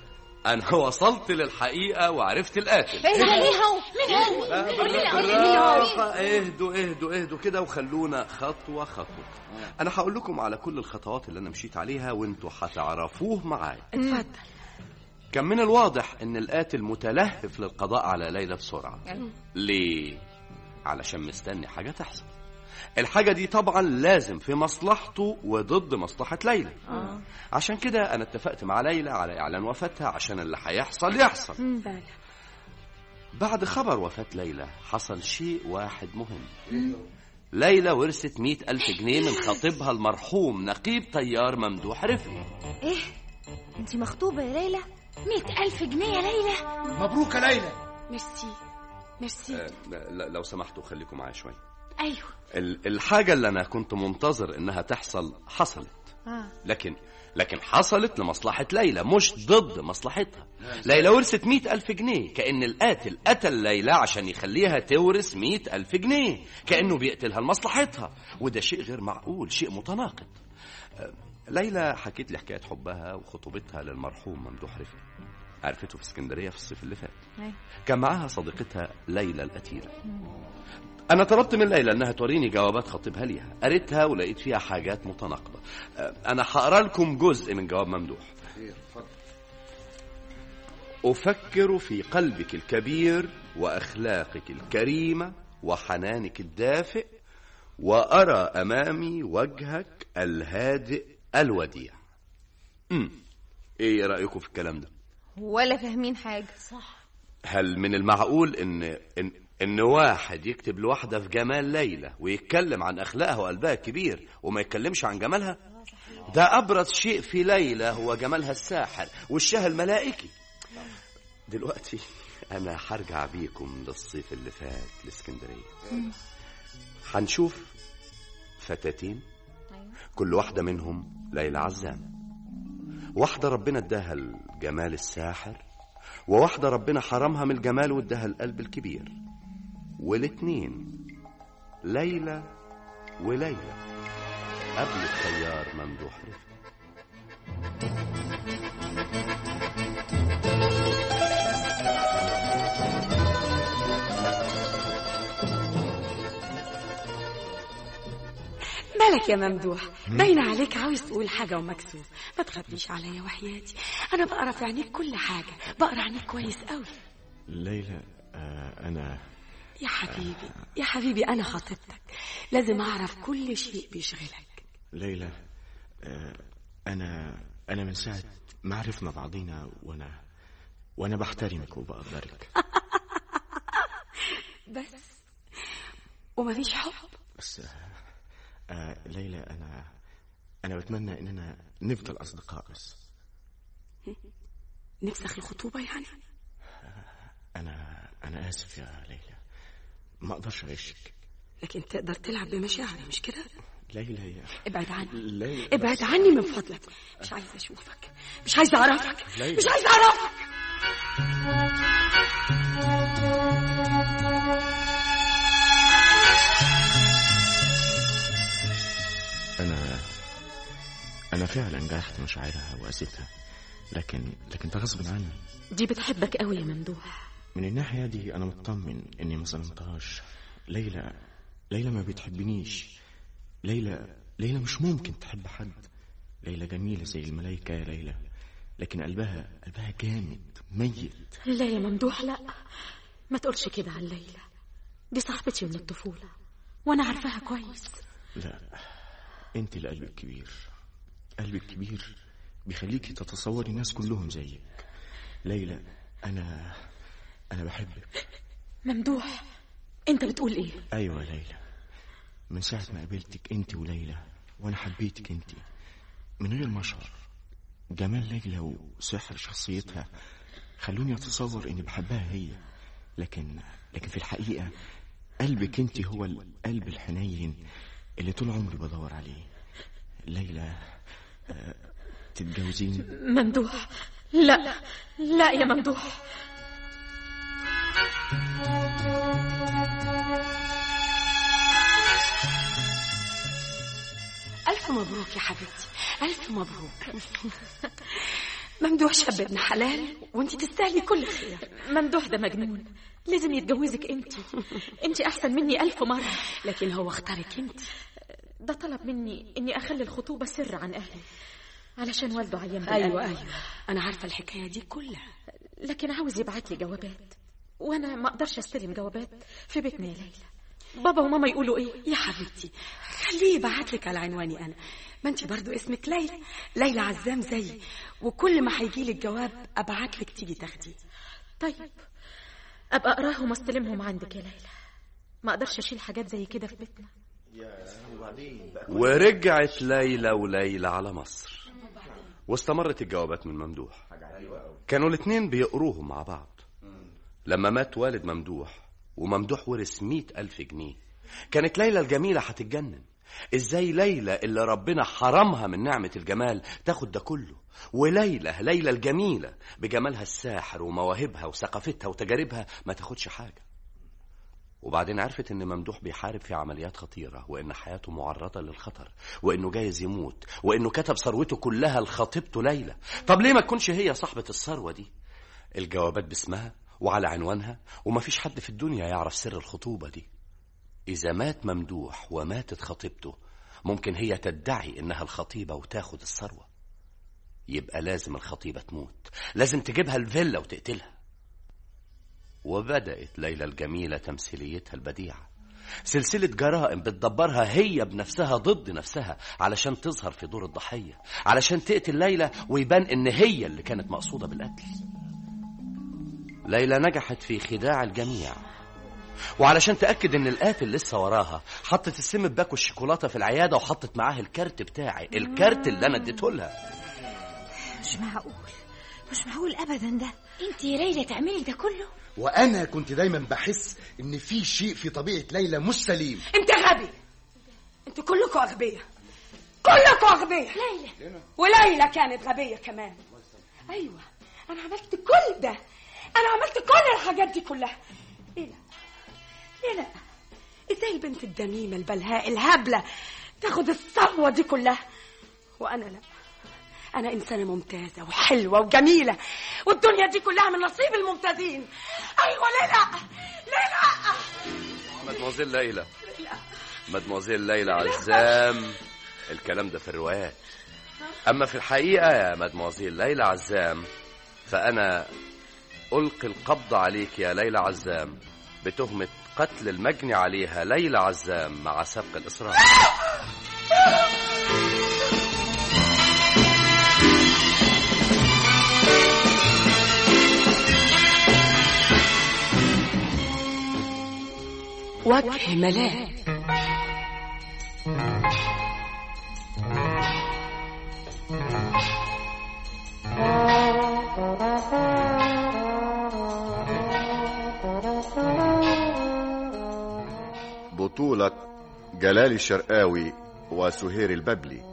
انا وصلت للحقيقه وعرفت القاتل ايه ده مين هو مين هو لا، قولي لي قولي لي مين هو بالراحة اهدوا اهدوا اهدوا كده وخلونا خطوة خطوة أنا هقول لكم على كل الخطوات اللي أنا مشيت عليها وأنتوا هتعرفوه معايا اتفضل كان من الواضح إن القاتل متلهف للقضاء على ليلى بسرعة ليه؟ علشان مستني حاجة تحصل الحاجة دي طبعا لازم في مصلحته وضد مصلحة ليلى عشان كده أنا اتفقت مع ليلى على إعلان وفاتها عشان اللي هيحصل يحصل فعلا بعد خبر وفاة ليلى حصل شيء واحد مهم ليلى ورثت مئة ألف جنيه من خطيبها المرحوم نقيب طيار ممدوح رفقي ايه انت مخطوبة يا ليلى مئة ألف جنيه يا ليلى مبروك يا ليلى ميرسي ميرسي آه، لا- لو سمحتوا خليكم معايا شوية أيوه ال- الحاجة اللي أنا كنت منتظر إنها تحصل حصلت اه لكن لكن حصلت لمصلحة ليلى مش ضد مصلحتها ليلى ورثت مئة ألف جنيه كأن القاتل قتل ليلى عشان يخليها تورث مئة ألف جنيه كأنه بيقتلها لمصلحتها وده شيء غير معقول شيء متناقض آه، ليلى حكيت لي حكاية حبها وخطوبتها للمرحوم ممدوح رفقي عرفته في اسكندرية في الصيف اللي فات أيوة. كان معاها صديقتها ليلى القتيلة أنا طلبت من ليلى إنها توريني جوابات خطيبها ليها قريتها ولقيت فيها حاجات متناقضة أه، أنا هقرا لكم جزء من جواب ممدوح أفكر في قلبك الكبير وأخلاقك الكريمة وحنانك الدافئ وأرى أمامي وجهك الهادئ الوديع أمم إيه رأيكم في الكلام ده؟ ولا فاهمين حاجة صح هل من المعقول ان ان ان واحد يكتب لواحده في جمال ليلى ويتكلم عن اخلاقها وقلبها الكبير وما يتكلمش عن جمالها ده ابرز شيء في ليلى هو جمالها الساحر وشها الملائكي دلوقتي انا هرجع بيكم للصيف اللي فات لاسكندريه هنشوف فتاتين كل واحده منهم ليلى عزام واحده ربنا اداها الجمال الساحر وواحدة ربنا حرمها من الجمال واداها القلب الكبير والاتنين ليلى وليلى قبل الطيار ممدوح رفقي مالك يا ممدوح باين عليك عاوز تقول حاجة ومكسوف ما تخبيش عليا وحياتي أنا بقرا في عينيك كل حاجة بقرا عينيك كويس قوي ليلى آه أنا يا حبيبي يا حبيبي أنا خطيبتك لازم أعرف كل شيء بيشغلك ليلى آه أنا أنا من ساعة ما عرفنا بعضينا وأنا وأنا بحترمك وبقدرك بس ومفيش حب بس آه آه ليلى أنا أنا بتمنى إننا نفضل أصدقاء بس نفسك الخطوبة يعني أنا أنا آسف يا ليلى ما أقدرش أغشك لكن تقدر تلعب بمشاعري مش كده ليلى يا ابعد عني ليلى ابعد بس- عني من فضلك مش عايزة أشوفك مش عايزة أعرفك ليلى. مش عايزة أعرفك أنا أنا فعلا جرحت مشاعرها وأذيتها لكن لكن ده غصب عني دي بتحبك قوي يا ممدوح من الناحية دي أنا مطمن إني ما ظلمتهاش ليلى ليلى ما بتحبنيش ليلى ليلى مش ممكن تحب حد ليلى جميلة زي الملايكة يا ليلى لكن قلبها قلبها جامد ميت لا يا ممدوح لا ما تقولش كده عن ليلى دي صاحبتي من الطفولة وأنا عارفاها كويس لا انت القلب الكبير قلب الكبير بيخليكي تتصوري الناس كلهم زيك ليلى انا انا بحبك ممدوح أنت بتقول إيه ايوه يا ليلى من ساعه ما قابلتك انت وليلى وانا حبيتك انت من غير ما اشعر جمال ليلى وسحر شخصيتها خلوني اتصور اني بحبها هي لكن لكن في الحقيقه قلبك انت هو القلب الحنين اللي طول عمري بدور عليه ليلى آه، تتجوزيني ممدوح لا لا يا ممدوح ألف مبروك يا حبيبتي ألف مبروك ممدوح شاب ابن حلال وانت تستاهلي كل خير ممدوح ده مجنون لازم يتجوزك انت انت احسن مني الف مره لكن هو اختارك انت ده طلب مني اني اخلي الخطوبه سر عن اهلي علشان والده عيان بالقلب. ايوه ايوه انا عارفه الحكايه دي كلها لكن عاوز يبعت لي جوابات وانا ما اقدرش استلم جوابات في بيتنا يا ليلى بابا وماما يقولوا ايه يا حبيبتي خليه يبعت لك على عنواني انا ما انت برضو اسمك ليلى ليلى عزام زيي وكل ما هيجي لك جواب ابعت لك تيجي تاخديه طيب ابقى اقراهم واستلمهم عندك يا ليلى ما اقدرش اشيل حاجات زي كده في بيتنا ورجعت ليلى وليلى على مصر واستمرت الجوابات من ممدوح كانوا الاتنين بيقروهم مع بعض لما مات والد ممدوح وممدوح ورث مئة ألف جنيه كانت ليلى الجميلة هتتجنن ازاي ليلى اللي ربنا حرمها من نعمة الجمال تاخد ده كله وليلى ليلى الجميلة بجمالها الساحر ومواهبها وثقافتها وتجاربها ما تاخدش حاجة وبعدين عرفت ان ممدوح بيحارب في عمليات خطيرة وان حياته معرضة للخطر وانه جايز يموت وانه كتب ثروته كلها لخطيبته ليلى طب ليه ما تكونش هي صاحبة الثروة دي الجوابات باسمها وعلى عنوانها ومفيش حد في الدنيا يعرف سر الخطوبة دي إذا مات ممدوح وماتت خطيبته ممكن هي تدعي إنها الخطيبة وتاخد الثروة يبقى لازم الخطيبة تموت لازم تجيبها الفيلا وتقتلها وبدأت ليلى الجميلة تمثيليتها البديعة سلسلة جرائم بتدبرها هي بنفسها ضد نفسها علشان تظهر في دور الضحية علشان تقتل ليلى ويبان إن هي اللي كانت مقصودة بالقتل ليلى نجحت في خداع الجميع وعلشان تأكد إن القاتل لسه وراها حطت السم باكو الشوكولاتة في العيادة وحطت معاه الكارت بتاعي الكارت اللي أنا اديته لها مش معقول مش معقول ابدا ده انت يا ليلى تعملي ده كله وانا كنت دايما بحس ان في شيء في طبيعه ليلى مش سليم انت غبي انتوا كلكم اغبياء كلكم اغبياء ليلى وليلى كانت غبيه كمان ايوه انا عملت كل ده انا عملت كل الحاجات دي كلها ليه لا ليه لا ازاي البنت الدميمه البلهاء الهبله تاخد الثروه دي كلها وانا لا انا انسانه ممتازه وحلوه وجميله والدنيا دي كلها من نصيب الممتازين ايوه ليه لا ليه لا مدموزيل ليلى مدموزيل ليلى عزام الكلام ده في الروايات أما في الحقيقة يا مدموزيل ليلى عزام فأنا ألقي القبض عليك يا ليلى عزام بتهمة قتل المجني عليها ليلى عزام مع سبق الإصرار وجه ملاك بطولة جلال الشرقاوي وسهير الببلي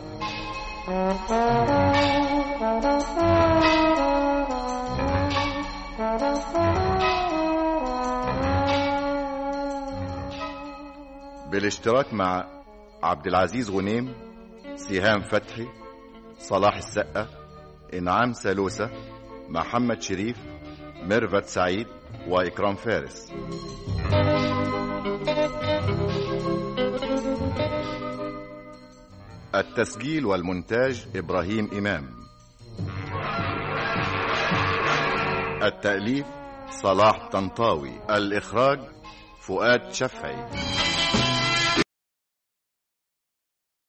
بالاشتراك مع عبد العزيز غنيم سهام فتحي صلاح السقة إنعام سلوسة محمد شريف ميرفت سعيد وإكرام فارس التسجيل والمونتاج إبراهيم إمام التأليف صلاح طنطاوي الإخراج فؤاد شفعي